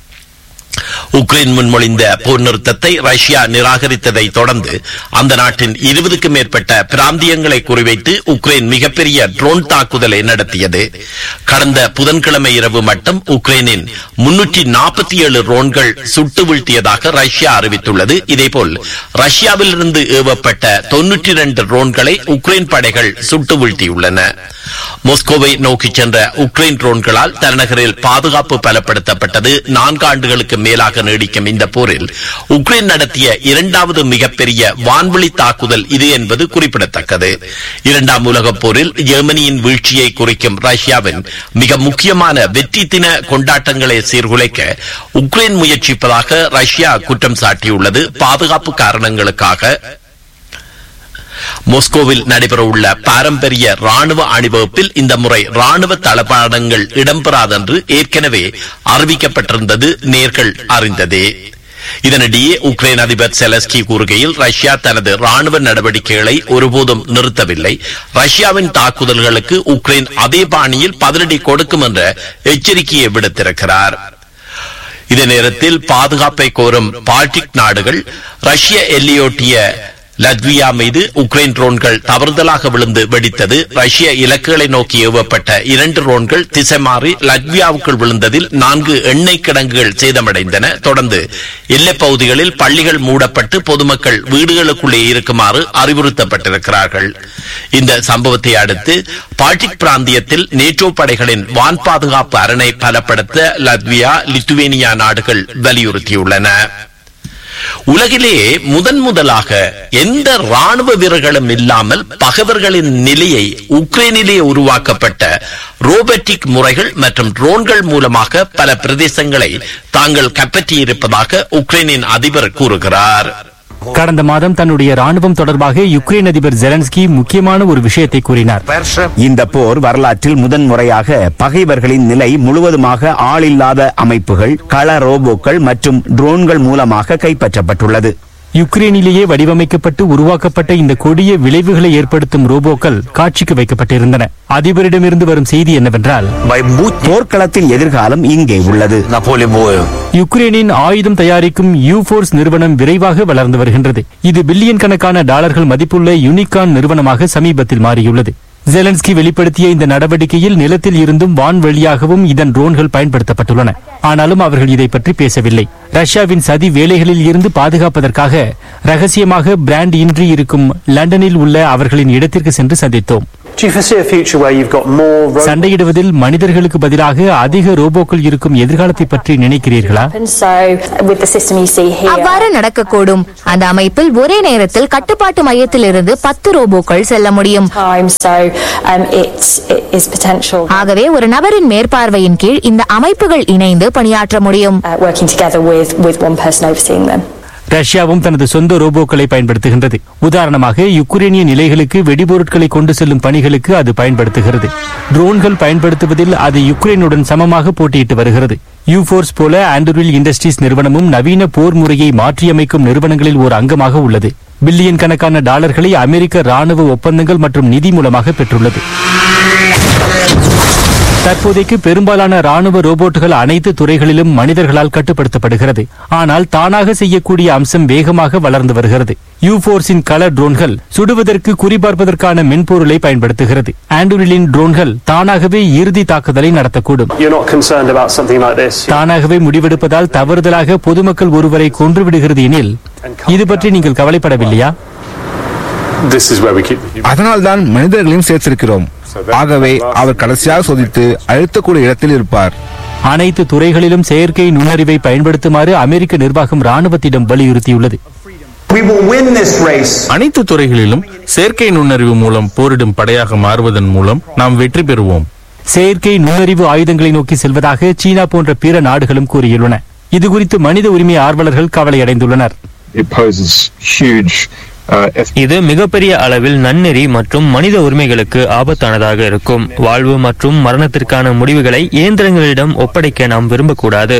உக்ரைன் முன்மொழிந்த போர் நிறுத்தத்தை ரஷ்யா நிராகரித்ததை தொடர்ந்து அந்த நாட்டின் இருபதுக்கும் மேற்பட்ட பிராந்தியங்களை குறிவைத்து உக்ரைன் மிகப்பெரிய ட்ரோன் தாக்குதலை நடத்தியது கடந்த புதன்கிழமை இரவு மட்டும் உக்ரைனின் முன்னூற்றி நாற்பத்தி ஏழு ட்ரோன்கள் சுட்டு வீழ்த்தியதாக ரஷ்யா அறிவித்துள்ளது இதேபோல் ரஷ்யாவில் இருந்து ஏவப்பட்ட தொன்னூற்றி இரண்டு ட்ரோன்களை உக்ரைன் படைகள் சுட்டு வீழ்த்தியுள்ளன மாஸ்கோவை நோக்கி சென்ற உக்ரைன் ட்ரோன்களால் தலைநகரில் பாதுகாப்பு பலப்படுத்தப்பட்டது நான்கு ஆண்டுகளுக்கு மேலாக நீடிக்கும் இந்த போரில் உக்ரைன் நடத்திய இரண்டாவது மிகப்பெரிய வான்வழி தாக்குதல் இது என்பது குறிப்பிடத்தக்கது இரண்டாம் உலகப் போரில் ஜெர்மனியின் வீழ்ச்சியை குறிக்கும் ரஷ்யாவின் மிக முக்கியமான வெற்றி தின கொண்டாட்டங்களை சீர்குலைக்க உக்ரைன் முயற்சிப்பதாக ரஷ்யா குற்றம் சாட்டியுள்ளது பாதுகாப்பு காரணங்களுக்காக மாஸ்கோவில் நடைபெறவுள்ள பாரம்பரிய ராணுவ அணிவகுப்பில் இந்த முறை ராணுவ தளபாடங்கள் இடம்பெறாதென்று ஏற்கனவே அறிவிக்கப்பட்டிருந்தது நேர்கள் அறிந்ததே இதனிடையே உக்ரைன் அதிபர் செலஸ்கி கூறுகையில் ரஷ்யா தனது ராணுவ நடவடிக்கைகளை ஒருபோதும் நிறுத்தவில்லை ரஷ்யாவின் தாக்குதல்களுக்கு உக்ரைன் அதே பாணியில் பதிலடி கொடுக்கும் என்ற எச்சரிக்கையை விடுத்திருக்கிறார் இதே நேரத்தில் பாதுகாப்பை கோரும் பால்டிக் நாடுகள் ரஷ்ய எல்லையொட்டிய லத்வியா மீது உக்ரைன் ட்ரோன்கள் தவறுதலாக விழுந்து வெடித்தது ரஷ்ய இலக்குகளை நோக்கி ஏவப்பட்ட இரண்டு ட்ரோன்கள் திசை மாறி லத்வியாவுக்குள் விழுந்ததில் நான்கு எண்ணெய் கிடங்குகள் சேதமடைந்தன தொடர்ந்து எல்லைப் பகுதிகளில் பள்ளிகள் மூடப்பட்டு பொதுமக்கள் வீடுகளுக்குள்ளே இருக்குமாறு அறிவுறுத்தப்பட்டிருக்கிறார்கள் இந்த சம்பவத்தை அடுத்து பால்டிக் பிராந்தியத்தில் நேட்டோ படைகளின் வான் பாதுகாப்பு அரணை பலப்படுத்த லத்வியா லித்துவேனியா நாடுகள் வலியுறுத்தியுள்ளன உலகிலே முதன் முதலாக எந்த ராணுவ வீரர்களும் இல்லாமல் பகைவர்களின் நிலையை உக்ரைனிலே உருவாக்கப்பட்ட ரோபோட்டிக் முறைகள் மற்றும் ட்ரோன்கள் மூலமாக பல பிரதேசங்களை தாங்கள் கைப்பற்றியிருப்பதாக உக்ரைனின் அதிபர் கூறுகிறார் கடந்த மாதம் தன்னுடைய ராணுவம் தொடர்பாக யுக்ரைன் அதிபர் ஜெலன்ஸ்கி முக்கியமான ஒரு விஷயத்தை கூறினார் இந்த போர் வரலாற்றில் முதன்முறையாக பகைவர்களின் நிலை முழுவதுமாக ஆளில்லாத அமைப்புகள் கள ரோபோக்கள் மற்றும் ட்ரோன்கள் மூலமாக கைப்பற்றப்பட்டுள்ளது யுக்ரைனிலேயே வடிவமைக்கப்பட்டு உருவாக்கப்பட்ட இந்த கொடிய விளைவுகளை ஏற்படுத்தும் ரோபோக்கள் காட்சிக்கு வைக்கப்பட்டிருந்தன அதிபரிடமிருந்து வரும் செய்தி என்னவென்றால் போர்க்களத்தின் எதிர்காலம் இங்கே உள்ளது யுக்ரைனின் ஆயுதம் தயாரிக்கும் யூபோர்ஸ் நிறுவனம் விரைவாக வளர்ந்து வருகின்றது இது பில்லியன் கணக்கான டாலர்கள் மதிப்புள்ள யூனிகான் நிறுவனமாக சமீபத்தில் மாறியுள்ளது ஜெலன்ஸ்கி வெளிப்படுத்திய இந்த நடவடிக்கையில் நிலத்தில் இருந்தும் வான்வழியாகவும் இதன் ட்ரோன்கள் பயன்படுத்தப்பட்டுள்ளன ஆனாலும் அவர்கள் இதை பற்றி பேசவில்லை ரஷ்யாவின் சதி வேலைகளில் இருந்து பாதுகாப்பதற்காக ரகசியமாக பிராண்ட் இன்றி இருக்கும் லண்டனில் உள்ள அவர்களின் இடத்திற்கு சென்று சந்தித்தோம் Do you foresee a future where you've got more robots? சண்டையிடுவதில் மனிதர்களுக்கு பதிலாக அதிக ரோபோக்கள் இருக்கும் எதிர்காலத்தை பற்றி நினைக்கிறீர்களா அவ்வாறு நடக்கக்கூடும் அந்த அமைப்பில் ஒரே நேரத்தில் கட்டுப்பாட்டு மையத்திலிருந்து பத்து ரோபோக்கள் செல்ல முடியும் ஆகவே ஒரு நபரின் மேற்பார்வையின் கீழ் இந்த அமைப்புகள் இணைந்து பணியாற்ற முடியும் ரஷ்யாவும் தனது சொந்த ரோபோக்களை பயன்படுத்துகின்றது உதாரணமாக யுக்ரைனிய நிலைகளுக்கு வெடிபொருட்களை கொண்டு செல்லும் பணிகளுக்கு அது பயன்படுத்துகிறது ட்ரோன்கள் பயன்படுத்துவதில் அது யுக்ரைனுடன் சமமாக போட்டியிட்டு வருகிறது யூபோர்ஸ் போல ஆண்டூரில் இண்டஸ்ட்ரீஸ் நிறுவனமும் நவீன போர் முறையை மாற்றியமைக்கும் நிறுவனங்களில் ஒரு அங்கமாக உள்ளது பில்லியன் கணக்கான டாலர்களை அமெரிக்க ராணுவ ஒப்பந்தங்கள் மற்றும் நிதி மூலமாக பெற்றுள்ளது தற்போதைக்கு பெரும்பாலான ராணுவ ரோபோட்டுகள் அனைத்து துறைகளிலும் மனிதர்களால் கட்டுப்படுத்தப்படுகிறது ஆனால் தானாக செய்யக்கூடிய அம்சம் வேகமாக வளர்ந்து வருகிறது யூபோர்ஸின் கலர் ட்ரோன்கள் சுடுவதற்கு குறிபார்ப்பதற்கான மென்பொருளை பயன்படுத்துகிறது ஆண்டூரிலின் ட்ரோன்கள் தானாகவே இறுதி தாக்குதலை நடத்தக்கூடும் You're not concerned about something like this. தானாகவே முடிவெடுப்பதால் தவறுதலாக பொதுமக்கள் ஒருவரை கொன்றுவிடுகிறது எனில் இது பற்றி நீங்கள் கவலைப்படவில்லையா This is where we keep. அதனால்தான் மனிதர்களையும் சேர்த்திருக்கிறோம் ஆகவே அவர் கடைசியாக சோதித்து அழுத்தக்கூடிய இடத்தில் இருப்பார் அனைத்து துறைகளிலும் செயற்கை நுண்ணறிவை பயன்படுத்துமாறு அமெரிக்க நிர்வாகம் ராணுவத்திடம் வலியுறுத்தியுள்ளது அனைத்து துறைகளிலும் செயற்கை நுண்ணறிவு மூலம் போரிடும் படையாக மாறுவதன் மூலம் நாம் வெற்றி பெறுவோம் செயற்கை நுண்ணறிவு ஆயுதங்களை நோக்கி செல்வதாக சீனா போன்ற பிற நாடுகளும் கூறியுள்ளன இதுகுறித்து மனித உரிமை ஆர்வலர்கள் கவலையடைந்துள்ளனர் இது மிகப்பெரிய அளவில் நன்னெறி மற்றும் மனித உரிமைகளுக்கு ஆபத்தானதாக இருக்கும் வாழ்வு மற்றும் மரணத்திற்கான முடிவுகளை இயந்திரங்களிடம் ஒப்படைக்க நாம் விரும்பக்கூடாது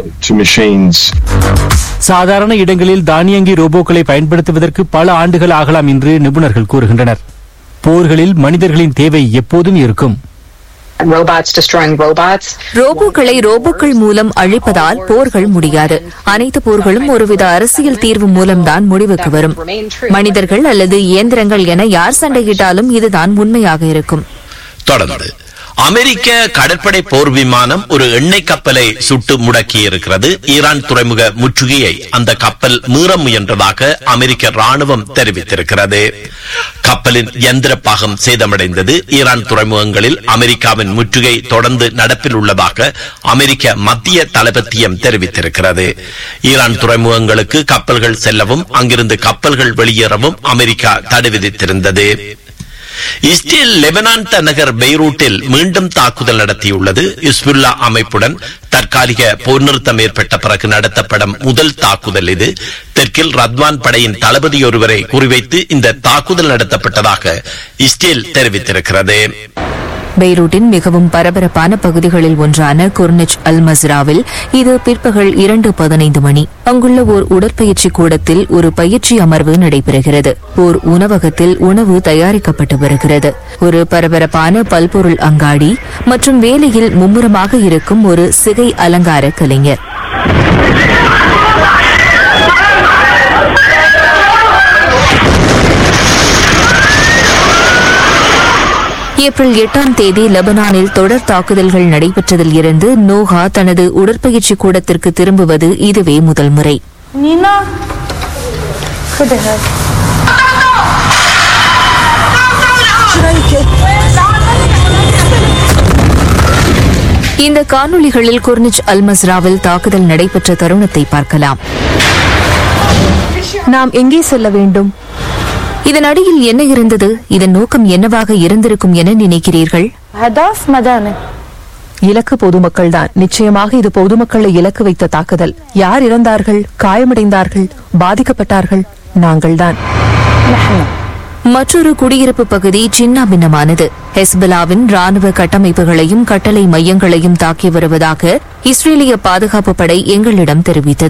சாதாரண இடங்களில் தானியங்கி ரோபோக்களை பயன்படுத்துவதற்கு பல ஆண்டுகள் ஆகலாம் என்று நிபுணர்கள் கூறுகின்றனர் போர்களில் மனிதர்களின் தேவை எப்போதும் இருக்கும் robots destroying robots. ரோபோக்களை ரோபோக்கள் மூலம் அழிப்பதால் போர்கள் முடியாது அனைத்து போர்களும் ஒருவித அரசியல் தீர்வு மூலம்தான் முடிவுக்கு வரும் மனிதர்கள் அல்லது இயந்திரங்கள் என யார் சண்டையிட்டாலும் இதுதான் உண்மையாக இருக்கும் தொடர்ந்து அமெரிக்க கடற்படை போர் விமானம் ஒரு எண்ணெய் கப்பலை சுட்டு முடக்கி இருக்கிறது ஈரான் துறைமுக முற்றுகையை அந்த கப்பல் மீற முயன்றதாக அமெரிக்க ராணுவம் தெரிவித்திருக்கிறது கப்பலின் எந்திர பாகம் சேதமடைந்தது ஈரான் துறைமுகங்களில் அமெரிக்காவின் முற்றுகை தொடர்ந்து நடப்பில் உள்ளதாக அமெரிக்க மத்திய தளபத்தியம் தெரிவித்திருக்கிறது ஈரான் துறைமுகங்களுக்கு கப்பல்கள் செல்லவும் அங்கிருந்து கப்பல்கள் வெளியேறவும் அமெரிக்கா தடை விதித்திருந்தது இஸ்ரேல் லெபனான் தலைநகர் பெய்ரூட்டில் மீண்டும் தாக்குதல் நடத்தியுள்ளது இஸ்புல்லா அமைப்புடன் தற்காலிக போர் நிறுத்தம் ஏற்பட்ட பிறகு நடத்தப்படும் முதல் தாக்குதல் இது தெற்கில் ரத்வான் படையின் தளபதி ஒருவரை குறிவைத்து இந்த தாக்குதல் நடத்தப்பட்டதாக இஸ்ரேல் தெரிவித்திருக்கிறது பெய்ரூட்டின் மிகவும் பரபரப்பான பகுதிகளில் ஒன்றான குர்னிச் அல் மஸ்ராவில் இது பிற்பகல் இரண்டு பதினைந்து மணி அங்குள்ள ஓர் உடற்பயிற்சி கூடத்தில் ஒரு பயிற்சி அமர்வு நடைபெறுகிறது ஓர் உணவகத்தில் உணவு தயாரிக்கப்பட்டு வருகிறது ஒரு பரபரப்பான பல்பொருள் அங்காடி மற்றும் வேலையில் மும்முரமாக இருக்கும் ஒரு சிகை அலங்கார கலைஞர் ஏப்ரல் எட்டாம் தேதி லெபனானில் தொடர் தாக்குதல்கள் நடைபெற்றதில் இருந்து நோஹா தனது உடற்பயிற்சி கூடத்திற்கு திரும்புவது இதுவே முதல் முறை نينا خدها இந்த காணொளிகளில் குர்னிச் அல்மஸ்ராவில் தாக்குதல் நடைபெற்ற தருணத்தை பார்க்கலாம் நாம் எங்கே செல்ல வேண்டும் இதன் அடியில் என்ன இருந்தது இதன் நோக்கம் என்னவாக இருந்திருக்கும் என நினைக்கிறீர்கள் هدف مدني இலக்கு பொதுமக்கள் தான் நிச்சயமாக இது பொதுமக்களை இலக்கு வைத்த தாக்குதல் யார் இறந்தார்கள் காயமடைந்தார்கள் பாதிக்கப்பட்டார்கள் நாங்கள்தான் மற்றொரு குடியிருப்பு பகுதி சின்ன பின்னமானது ஹெஸ்பலாவின் ராணுவ கட்டமைப்புகளையும் கட்டளை மையங்களையும் தாக்கி வருவதாக இஸ்ரேலிய பாதுகாப்பு படை எங்களிடம் தெரிவித்தது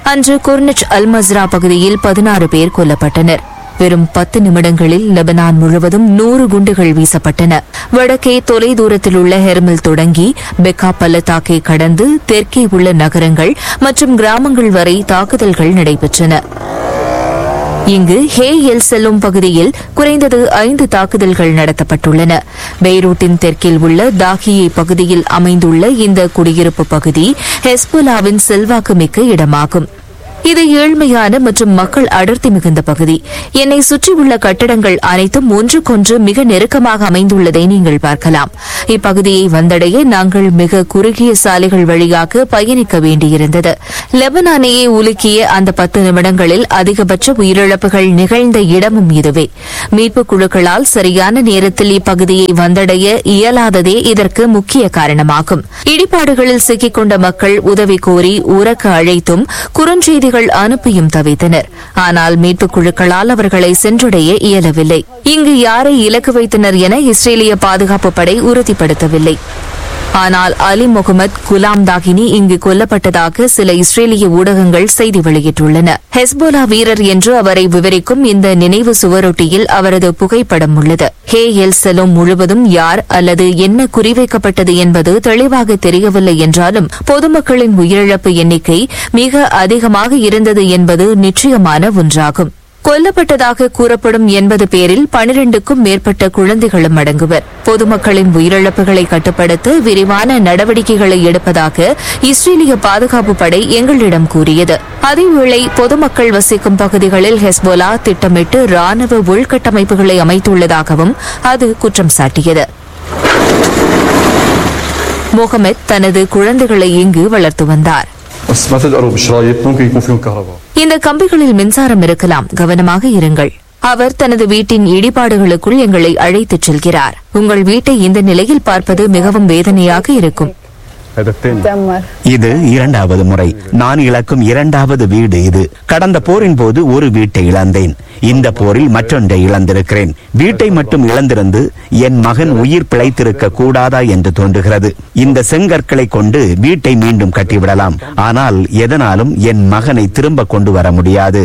அன்று குர்னிச் அல்மஸ்ரா பகுதியில் பதினாறு பேர் கொல்லப்பட்டனர் வெறும் பத்து நிமிடங்களில் லெபனான் முழுவதும் நூறு குண்டுகள் வீசப்பட்டன வடக்கே தொலை தூரத்தில் உள்ள ஹெர்மில் தொடங்கி பெக்கா பள்ளத்தாக்கை கடந்து தெற்கே உள்ள நகரங்கள் மற்றும் கிராமங்கள் வரை தாக்குதல்கள் நடைபெற்றன இங்கு ஹே எல் செல்லும் பகுதியில் குறைந்தது ஐந்து தாக்குதல்கள் நடத்தப்பட்டுள்ளன பெய்ரூட்டின் தெற்கில் உள்ள தாகியே பகுதியில் அமைந்துள்ள இந்த குடியிருப்பு பகுதி ஹெஸ்போலாவின் செல்வாக்கு மிக்க இடமாகும் இது ஏழ்மையான மற்றும் மக்கள் அடர்த்தி மிகுந்த பகுதி என்னை சுற்றியுள்ள கட்டடங்கள் அனைத்தும் ஒன்றுக்கொன்று மிக நெருக்கமாக அமைந்துள்ளதை நீங்கள் பார்க்கலாம் இப்பகுதியை வந்தடைய நாங்கள் மிக குறுகிய சாலைகள் வழியாக பயணிக்க வேண்டியிருந்தது லெபனானையே உலுக்கிய அந்த பத்து நிமிடங்களில் அதிகபட்ச உயிரிழப்புகள் நிகழ்ந்த இடமும் இதுவே மீட்புக் குழுக்களால் சரியான நேரத்தில் இப்பகுதியை வந்தடைய இயலாததே இதற்கு முக்கிய காரணமாகும் இடிபாடுகளில் சிக்கிக்கொண்ட மக்கள் உதவி கோரி உறக்க அழைத்தும் குறுஞ்செய்திகள் அனுப்பியும் தவித்தனர் ஆனால் மீட்புக் குழுக்களால் அவர்களை சென்றடைய இயலவில்லை இங்கு யாரை இலக்கு வைத்தனர் என இஸ்ரேலிய பாதுகாப்பு படை உறுதிப்படுத்தவில்லை ஆனால் அலி முகமது குலாம் தாகினி இங்கு கொல்லப்பட்டதாக சில இஸ்ரேலிய ஊடகங்கள் செய்தி வெளியிட்டுள்ளன ஹெஸ்போலா வீரர் என்று அவரை விவரிக்கும் இந்த நினைவு சுவரொட்டியில் அவரது புகைப்படம் உள்ளது ஹே எல் செலோம் முழுவதும் யார் அல்லது என்ன குறிவைக்கப்பட்டது என்பது தெளிவாக தெரியவில்லை என்றாலும் பொதுமக்களின் உயிரிழப்பு எண்ணிக்கை மிக அதிகமாக இருந்தது என்பது நிச்சயமான ஒன்றாகும் கொல்லப்பட்டதாக கூறப்படும் எண்பது பேரில் பனிரெண்டுக்கும் மேற்பட்ட குழந்தைகளும் அடங்குவர் பொதுமக்களின் உயிரிழப்புகளை கட்டுப்படுத்த விரிவான நடவடிக்கைகளை எடுப்பதாக இஸ்ரேலிய பாதுகாப்பு படை எங்களிடம் கூறியது அதேவேளை பொதுமக்கள் வசிக்கும் பகுதிகளில் ஹெஸ்போலா திட்டமிட்டு ராணுவ உள்கட்டமைப்புகளை அமைத்துள்ளதாகவும் அது குற்றம் சாட்டியது முகமது தனது குழந்தைகளை இங்கு வளர்த்து வந்தார் بس ما تقدروا بشرايط ممكن يكون فيهم كهرباء இந்த கம்பிகளில் மின்சாரம் இருக்கலாம் கவனமாக இருங்கள் அவர் தனது வீட்டின் இடிபாடுகளுக்குள் எங்களை அழைத்துச் செல்கிறார் உங்கள் வீட்டை இந்த நிலையில் பார்ப்பது மிகவும் வேதனையாக இருக்கும் هذا الثاني இது இரண்டாவது முறை நான் இழக்கும் இரண்டாவது வீடு இது கடந்த போரின் போது ஒரு வீட்டை இழந்தேன் இந்த போரில் மற்றொன்றை இழந்திருக்கிறேன் வீட்டை மட்டும் இழந்திருந்து என் மகன் உயிர் பிழைத்திருக்க கூடாதா என்று தோன்றுகிறது இந்த செங்கற்களை கொண்டு வீட்டை மீண்டும் கட்டிவிடலாம் ஆனால் எதனாலும் என் மகனை திரும்ப கொண்டு வர முடியாது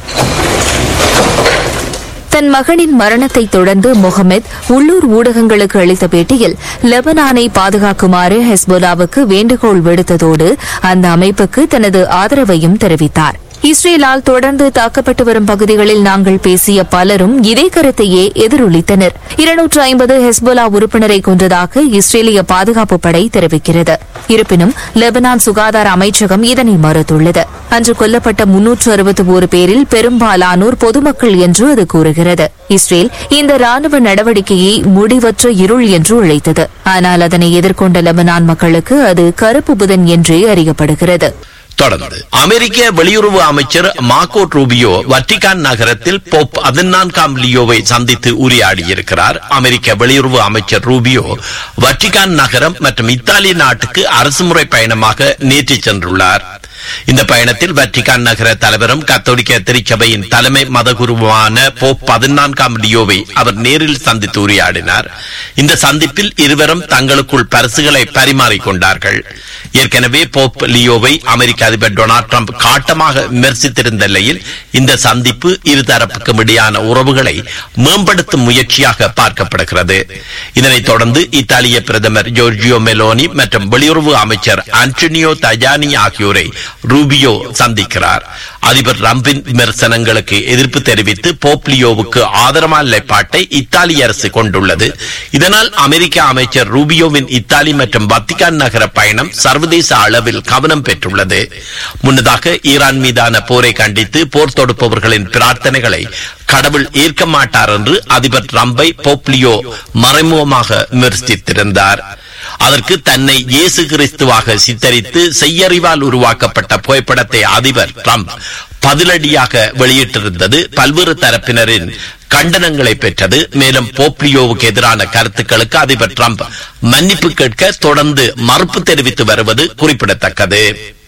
தன் மகனின் மரணத்தை தொடர்ந்து முகமது உள்ளூர் ஊடகங்களுக்கு அளித்த பேட்டியில் லெபனானை பாதுகாக்குமாறு ஹெஸ்போலாவுக்கு வேண்டுகோள் விடுத்ததோடு அந்த அமைப்புக்கு தனது ஆதரவையும் தெரிவித்தார் இஸ்ரேலால் தொடர்ந்து தாக்கப்பட்டு வரும் பகுதிகளில் நாங்கள் பேசிய பலரும் இதே கருத்தையே எதிரொலித்தனர் இருநூற்று ஐம்பது ஹெஸ்போலா உறுப்பினரை கொன்றதாக இஸ்ரேலிய பாதுகாப்பு படை தெரிவிக்கிறது இருப்பினும் லெபனான் சுகாதார அமைச்சகம் இதனை மறுத்துள்ளது அன்று கொல்லப்பட்ட முன்னூற்று அறுபத்தி ஒரு பேரில் பெரும்பாலானோர் பொதுமக்கள் என்று அது கூறுகிறது இஸ்ரேல் இந்த ராணுவ நடவடிக்கையை முடிவற்ற இருள் என்று அழைத்தது ஆனால் அதனை எதிர்கொண்ட லெபனான் மக்களுக்கு அது கருப்பு புதன் என்றே அறியப்படுகிறது தொடர்ந்து அமெரிக்க வெளியுறவு அமைச்சர் மார்கோ ரூபியோ வட்டிகான் நகரத்தில் போப் பதினான்காம் லியோவை சந்தித்து உரையாடியிருக்கிறார் அமெரிக்க வெளியுறவு அமைச்சர் ரூபியோ வட்டிகான் நகரம் மற்றும் இத்தாலி நாட்டுக்கு அரசுமுறை பயணமாக நேற்று சென்றுள்ளார் இந்த பயணத்தில் வட்டிகான் நகர தலைவரும் கத்தோலிக்க திருச்சபையின் தலைமை மதகுருவான போப் பதினான்காம் லியோவை அவர் நேரில் சந்தித்து உரையாடினார் இந்த சந்திப்பில் இருவரும் தங்களுக்குள் பரிசுகளை பரிமாறிக்கொண்டார்கள் ஏற்கனவே போப் லியோவை அமெரிக்க அதிபர் டொனால்ட் ட்ரம்ப் காட்டமாக விமர்சித்திருந்த நிலையில் இந்த சந்திப்பு இருதரப்புக்கும் இடையான உறவுகளை மேம்படுத்தும் முயற்சியாக பார்க்கப்படுகிறது இதனைத் தொடர்ந்து இத்தாலிய பிரதமர் ஜோர்ஜியோ மெலோனி மற்றும் வெளியுறவு அமைச்சர் ஆண்டனியோ தஜானி ஆகியோரை ரூபியோ சந்திக்கிறார் அதிபர் ரம்பின் விமர்சனங்களுக்கு எதிர்ப்பு தெரிவித்து போப்லியோவுக்கு ஆதரவான நிலைப்பாட்டை இத்தாலி அரசு கொண்டுள்ளது இதனால் அமெரிக்க அமைச்சர் ரூபியோவின் இத்தாலி மற்றும் வத்திகான் நகர பயணம் சர்வதேச அளவில் கவனம் பெற்றுள்ளது முன்னதாக ஈரான் மீதான போரை கண்டித்து போர் தொடுப்பவர்களின் பிரார்த்தனைகளை கடவுள் ஏற்க மாட்டார் என்று அதிபர் ட்ரம்பை போப்லியோ மறைமுகமாக விமர்சித்திருந்தார் அதற்கு தன்னை இயேசு கிறிஸ்துவாக சித்தரித்து செய்யறிவால் உருவாக்கப்பட்ட புகைப்படத்தை அதிபர் ட்ரம்ப் பதிலடியாக வெளியிட்டிருந்தது பல்வேறு தரப்பினரின் கண்டனங்களை பெற்றது மேலும் போப்லியோவுக்கு எதிரான கருத்துக்களுக்கு அதிபர் ட்ரம்ப் மன்னிப்பு கேட்க தொடர்ந்து மறுப்பு தெரிவித்து வருவது குறிப்பிடத்தக்கது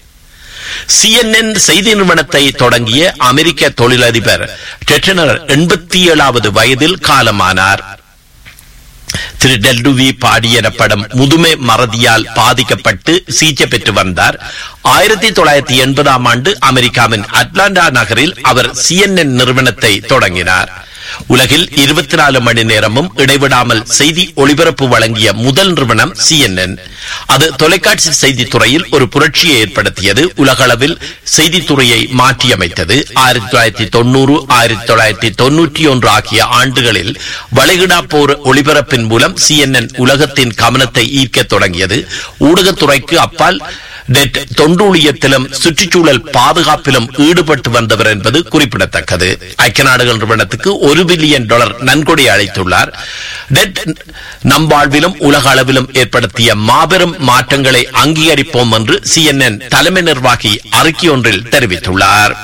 சிஎன்என் செய்தி நிறுவனத்தை தொடங்கிய அமெரிக்க தொழிலதிபர் டெட்டனர் எண்பத்தி ஏழாவது வயதில் காலமானார் திரு டெல்டுவி பாடி எனப்படும் முதுமை மறதியால் பாதிக்கப்பட்டு சிகிச்சை பெற்று வந்தார் ஆயிரத்தி தொள்ளாயிரத்தி எண்பதாம் ஆண்டு அமெரிக்காவின் அட்லாண்டா நகரில் அவர் சிஎன்என் நிறுவனத்தை தொடங்கினார் உலகில் இருபத்தி நாலு மணி நேரமும் இடைவிடாமல் செய்தி ஒளிபரப்பு வழங்கிய முதல் நிறுவனம் சிஎன்என் அது தொலைக்காட்சி செய்தித்துறையில் ஒரு புரட்சியை ஏற்படுத்தியது உலகளவில் செய்தித்துறையை மாற்றியமைத்தது ஆயிரத்தி தொள்ளாயிரத்தி தொண்ணூறு ஆயிரத்தி தொள்ளாயிரத்தி தொன்னூற்றி ஒன்று ஆகிய ஆண்டுகளில் வளைகுடா போர் ஒளிபரப்பின் மூலம் சிஎன்என் உலகத்தின் கவனத்தை ஈர்க்க தொடங்கியது ஊடகத்துறைக்கு அப்பால் டெட் தொண்டூழியத்திலும் சுற்றுச்சூழல் பாதுகாப்பிலும் ஈடுபட்டு வந்தவர் என்பது குறிப்பிடத்தக்கது ஐக்கிய நாடுகள் நிறுவனத்துக்கு ஒரு பில்லியன் டாலர் நன்கொடை அளித்துள்ளார் டெட் நம் வாழ்விலும் உலக அளவிலும் ஏற்படுத்திய மாபெரும் மாற்றங்களை அங்கீகரிப்போம் என்று சிஎன்என் தலைமை நிர்வாகி அறிக்கை ஒன்றில் தெரிவித்துள்ளார்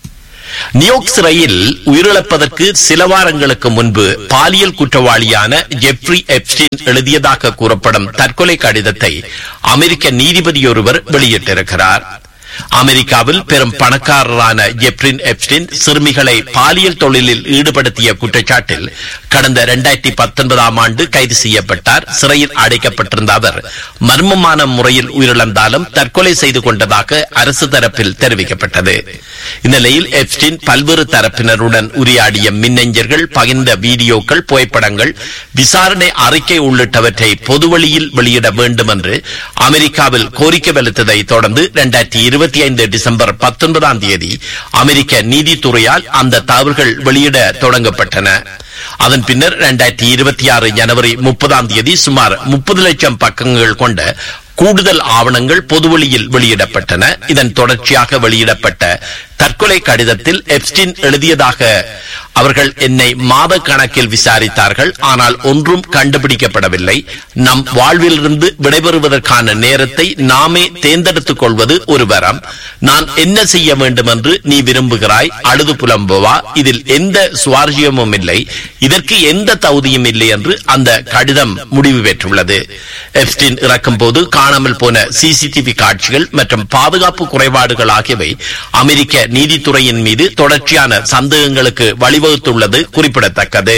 நியோக் சிறையில் உயிரிழப்பதற்கு சில வாரங்களுக்கு முன்பு பாலியல் குற்றவாளியான ஜெப்ரி எப்ஸ்டின் எழுதியதாக கூறப்படும் தற்கொலை கடிதத்தை அமெரிக்க நீதிபதி ஒருவர் வெளியிட்டிருக்கிறார் அமெரிக்காவில் பெரும் பணக்காரரான ஜெப்ரின் எப்ஸ்டின் சிறுமிகளை பாலியல் தொழிலில் ஈடுபடுத்திய குற்றச்சாட்டில் கடந்த இரண்டாயிரத்தி பத்தொன்பதாம் ஆண்டு கைது செய்யப்பட்டார் சிறையில் அடைக்கப்பட்டிருந்த அவர் மர்மமான முறையில் உயிரிழந்தாலும் தற்கொலை செய்து கொண்டதாக அரசு தரப்பில் தெரிவிக்கப்பட்டது இந்நிலையில் எப்ஸ்டின் பல்வேறு தரப்பினருடன் உரையாடிய மின்னஞ்சர்கள் பகிர்ந்த வீடியோக்கள் புகைப்படங்கள் விசாரணை அறிக்கை உள்ளிட்டவற்றை பொதுவழியில் வெளியிட வேண்டும் என்று அமெரிக்காவில் கோரிக்கை வலுத்ததை தொடர்ந்து இரண்டாயிரத்தி இருபத்தி ஐந்து டிசம்பர் பத்தொன்பதாம் தேதி அமெரிக்க நீதித்துறையால் அந்த தகவல்கள் வெளியிட தொடங்கப்பட்டன அதன் பின்னர் இரண்டாயிரத்தி இருபத்தி ஆறு ஜனவரி முப்பதாம் தேதி சுமார் முப்பது லட்சம் பக்கங்கள் கொண்ட கூடுதல் ஆவணங்கள் பொதுவெளியில் வெளியிடப்பட்டன இதன் தொடர்ச்சியாக வெளியிடப்பட்ட தற்கொலை கடிதத்தில் எப்ஸ்டின் எழுதியதாக அவர்கள் என்னை மாத கணக்கில் விசாரித்தார்கள் ஆனால் ஒன்றும் கண்டுபிடிக்கப்படவில்லை நம் வாழ்விலிருந்து விடைபெறுவதற்கான நேரத்தை நாமே தேர்ந்தெடுத்துக் கொள்வது ஒரு வரம் நான் என்ன செய்ய வேண்டும் என்று நீ விரும்புகிறாய் அழுது புலம்புவா இதில் எந்த சுவாரஸ்யமும் இல்லை இதற்கு எந்த தகுதியும் இல்லை என்று அந்த கடிதம் முடிவு பெற்றுள்ளது எப்ஸ்டின் இறக்கும் போது காணாமல் போன சிசிடிவி காட்சிகள் மற்றும் பாதுகாப்பு குறைபாடுகள் ஆகியவை அமெரிக்க நீதித்துறையின் மீது தொடர்ச்சியான சந்தேகங்களுக்கு வழிவகுத்துள்ளது குறிப்பிடத்தக்கது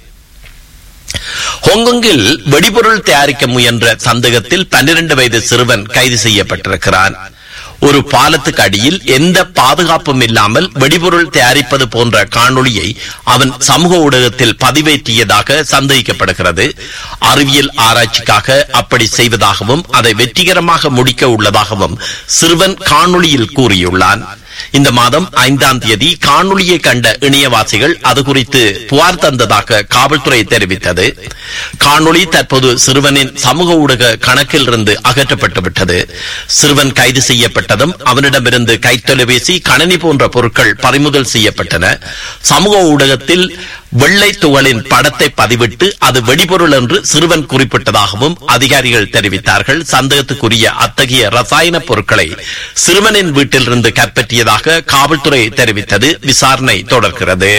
ஹாங்காங்கில் வெடிபொருள் தயாரிக்க முயன்ற சந்தேகத்தில் பன்னிரண்டு வயது சிறுவன் கைது செய்யப்பட்டிருக்கிறான் ஒரு பாலத்துக்கு அடியில் எந்த பாதுகாப்பும் இல்லாமல் வெடிபொருள் தயாரிப்பது போன்ற காணொளியை அவன் சமூக ஊடகத்தில் பதிவேற்றியதாக சந்தேகிக்கப்படுகிறது அறிவியல் ஆராய்ச்சிக்காக அப்படி செய்வதாகவும் அதை வெற்றிகரமாக முடிக்க உள்ளதாகவும் சிறுவன் காணொளியில் கூறியுள்ளான் இந்த மாதம் ஐந்தாம் தேதி காணொளியை கண்ட இணையவாசிகள் அது குறித்து புகார் தந்ததாக காவல்துறை தெரிவித்தது காணொளி தற்போது சிறுவனின் சமூக ஊடக கணக்கில் இருந்து அகற்றப்பட்டு விட்டது சிறுவன் கைது செய்யப்பட்டதும் அவனிடமிருந்து கைத்தொலைபேசி கணனி போன்ற பொருட்கள் பறிமுதல் செய்யப்பட்டன சமூக ஊடகத்தில் வெள்ளை துகளின் படத்தை பதிவிட்டு அது வெடிபொருள் என்று சிறுவன் குறிப்பிட்டதாகவும் அதிகாரிகள் தெரிவித்தார்கள் சந்தேகத்துக்குரிய அத்தகைய ரசாயன பொருட்களை சிறுவனின் வீட்டிலிருந்து கைப்பற்றியதாக காவல்துறை தெரிவித்தது விசாரணை தொடர்கிறது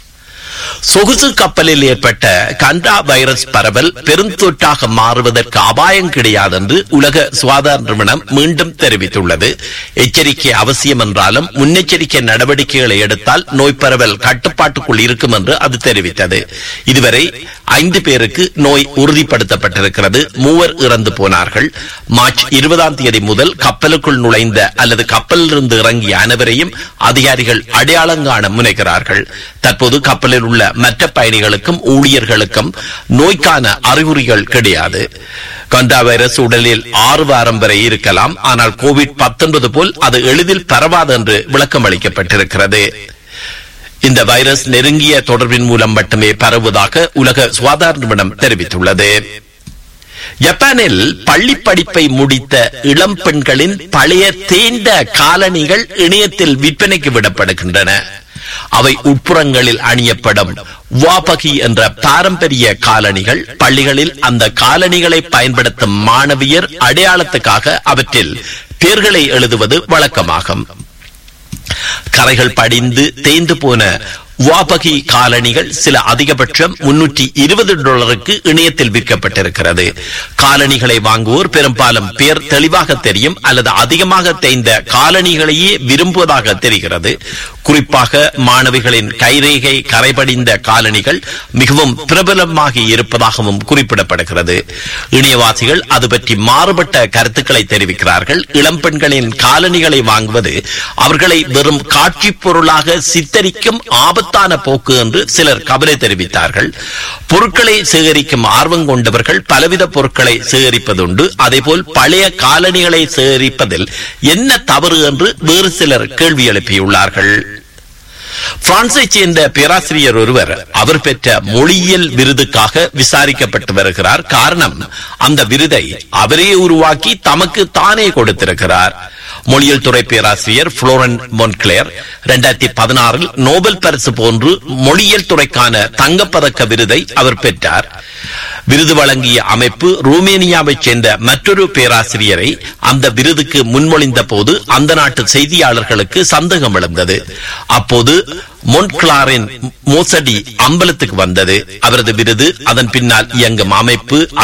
சொகுசு கப்பலில் ஏற்பட்ட கண்டா வைரஸ் பரவல் பெருந்தொற்றாக மாறுவதற்கு அபாயம் கிடையாது என்று உலக சுகாதார நிறுவனம் மீண்டும் தெரிவித்துள்ளது எச்சரிக்கை அவசியம் என்றாலும் முன்னெச்சரிக்கை நடவடிக்கைகளை எடுத்தால் நோய் பரவல் கட்டுப்பாட்டுக்குள் இருக்கும் என்று அது தெரிவித்தது இதுவரை ஐந்து பேருக்கு நோய் உறுதிப்படுத்தப்பட்டிருக்கிறது மூவர் இறந்து போனார்கள் மார்ச் இருபதாம் தேதி முதல் கப்பலுக்குள் நுழைந்த அல்லது கப்பலிலிருந்து இறங்கிய அனைவரையும் அதிகாரிகள் அடையாளம் காண முனைகிறார்கள் தற்போது கப்பலில் உள்ள மற்ற பயணிகளுக்கும் ஊழியர்களுக்கும் நோய்க்கான அறிகுறிகள் கிடையாது கண்டா வைரஸ் உடலில் ஆறு வாரம் வரை இருக்கலாம் ஆனால் கோவிட் பத்தொன்பது போல் அது எளிதில் பரவாது என்று விளக்கம் அளிக்கப்பட்டிருக்கிறது இந்த வைரஸ் நெருங்கிய தொடர்பின் மூலம் மட்டுமே பரவுவதாக உலக சுகாதார நிறுவனம் தெரிவித்துள்ளது ஜப்பானில் பள்ளி படிப்பை முடித்த இளம் பெண்களின் பழைய தேய்ந்த காலணிகள் இணையத்தில் விற்பனைக்கு விடப்படுகின்றன அவை உட்புறங்களில் அணியப்படும் வாபகி என்ற பாரம்பரிய காலணிகள் பள்ளிகளில் அந்த காலணிகளை பயன்படுத்தும் மாணவியர் அடையாளத்துக்காக அவற்றில் பெயர்களை எழுதுவது வழக்கமாகும் கரைகள் படிந்து தேய்ந்து போன வாபகி காலணிகள் சில அதிகபட்சம் முன்னூற்றி இருபது டாலருக்கு இணையத்தில் விற்கப்பட்டிருக்கிறது காலணிகளை வாங்குவோர் பெரும்பாலும் பேர் தெளிவாக தெரியும் அல்லது அதிகமாக தேய்ந்த காலணிகளையே விரும்புவதாக தெரிகிறது குறிப்பாக மாணவிகளின் கைரேகை கரைபடிந்த காலணிகள் மிகவும் பிரபலமாகி இருப்பதாகவும் குறிப்பிடப்படுகிறது இணையவாசிகள் அது பற்றி மாறுபட்ட கருத்துக்களை தெரிவிக்கிறார்கள் இளம் பெண்களின் காலணிகளை வாங்குவது அவர்களை வெறும் காட்சி பொருளாக சித்தரிக்கும் ஆபத்தான போக்கு என்று சிலர் கவலை தெரிவித்தார்கள் பொருட்களை சேகரிக்கும் ஆர்வம் கொண்டவர்கள் பலவித பொருட்களை சேகரிப்பதுண்டு அதேபோல் பழைய காலணிகளை சேகரிப்பதில் என்ன தவறு என்று வேறு சிலர் கேள்வி எழுப்பியுள்ளார்கள் பிரான்சை சேர்ந்த பேராசிரியர் ஒருவர் அவர் பெற்ற மொழியியல் விருதுக்காக விசாரிக்கப்பட்டு வருகிறார் காரணம் அந்த விருதை அவரே உருவாக்கி தமக்கு தானே கொடுத்திருக்கிறார் மொழியியல் துறை பேராசிரியர் புளோரன் மொன்கிளேர் இரண்டாயிரத்தி பதினாறில் நோபல் பரிசு போன்று மொழியியல் துறைக்கான தங்கப்பதக்க விருதை அவர் பெற்றார் விருது வழங்கிய அமைப்பு ருமேனியாவைச் சேர்ந்த மற்றொரு பேராசிரியரை அந்த விருதுக்கு முன்மொழிந்த போது அந்த நாட்டு செய்தியாளர்களுக்கு சந்தேகம் எழுந்தது அப்போது மொன்கிளாரின் மோசடி அம்பலத்துக்கு வந்தது அவரது விருது அதன் பின்னால் இயங்கும் அமைப்பு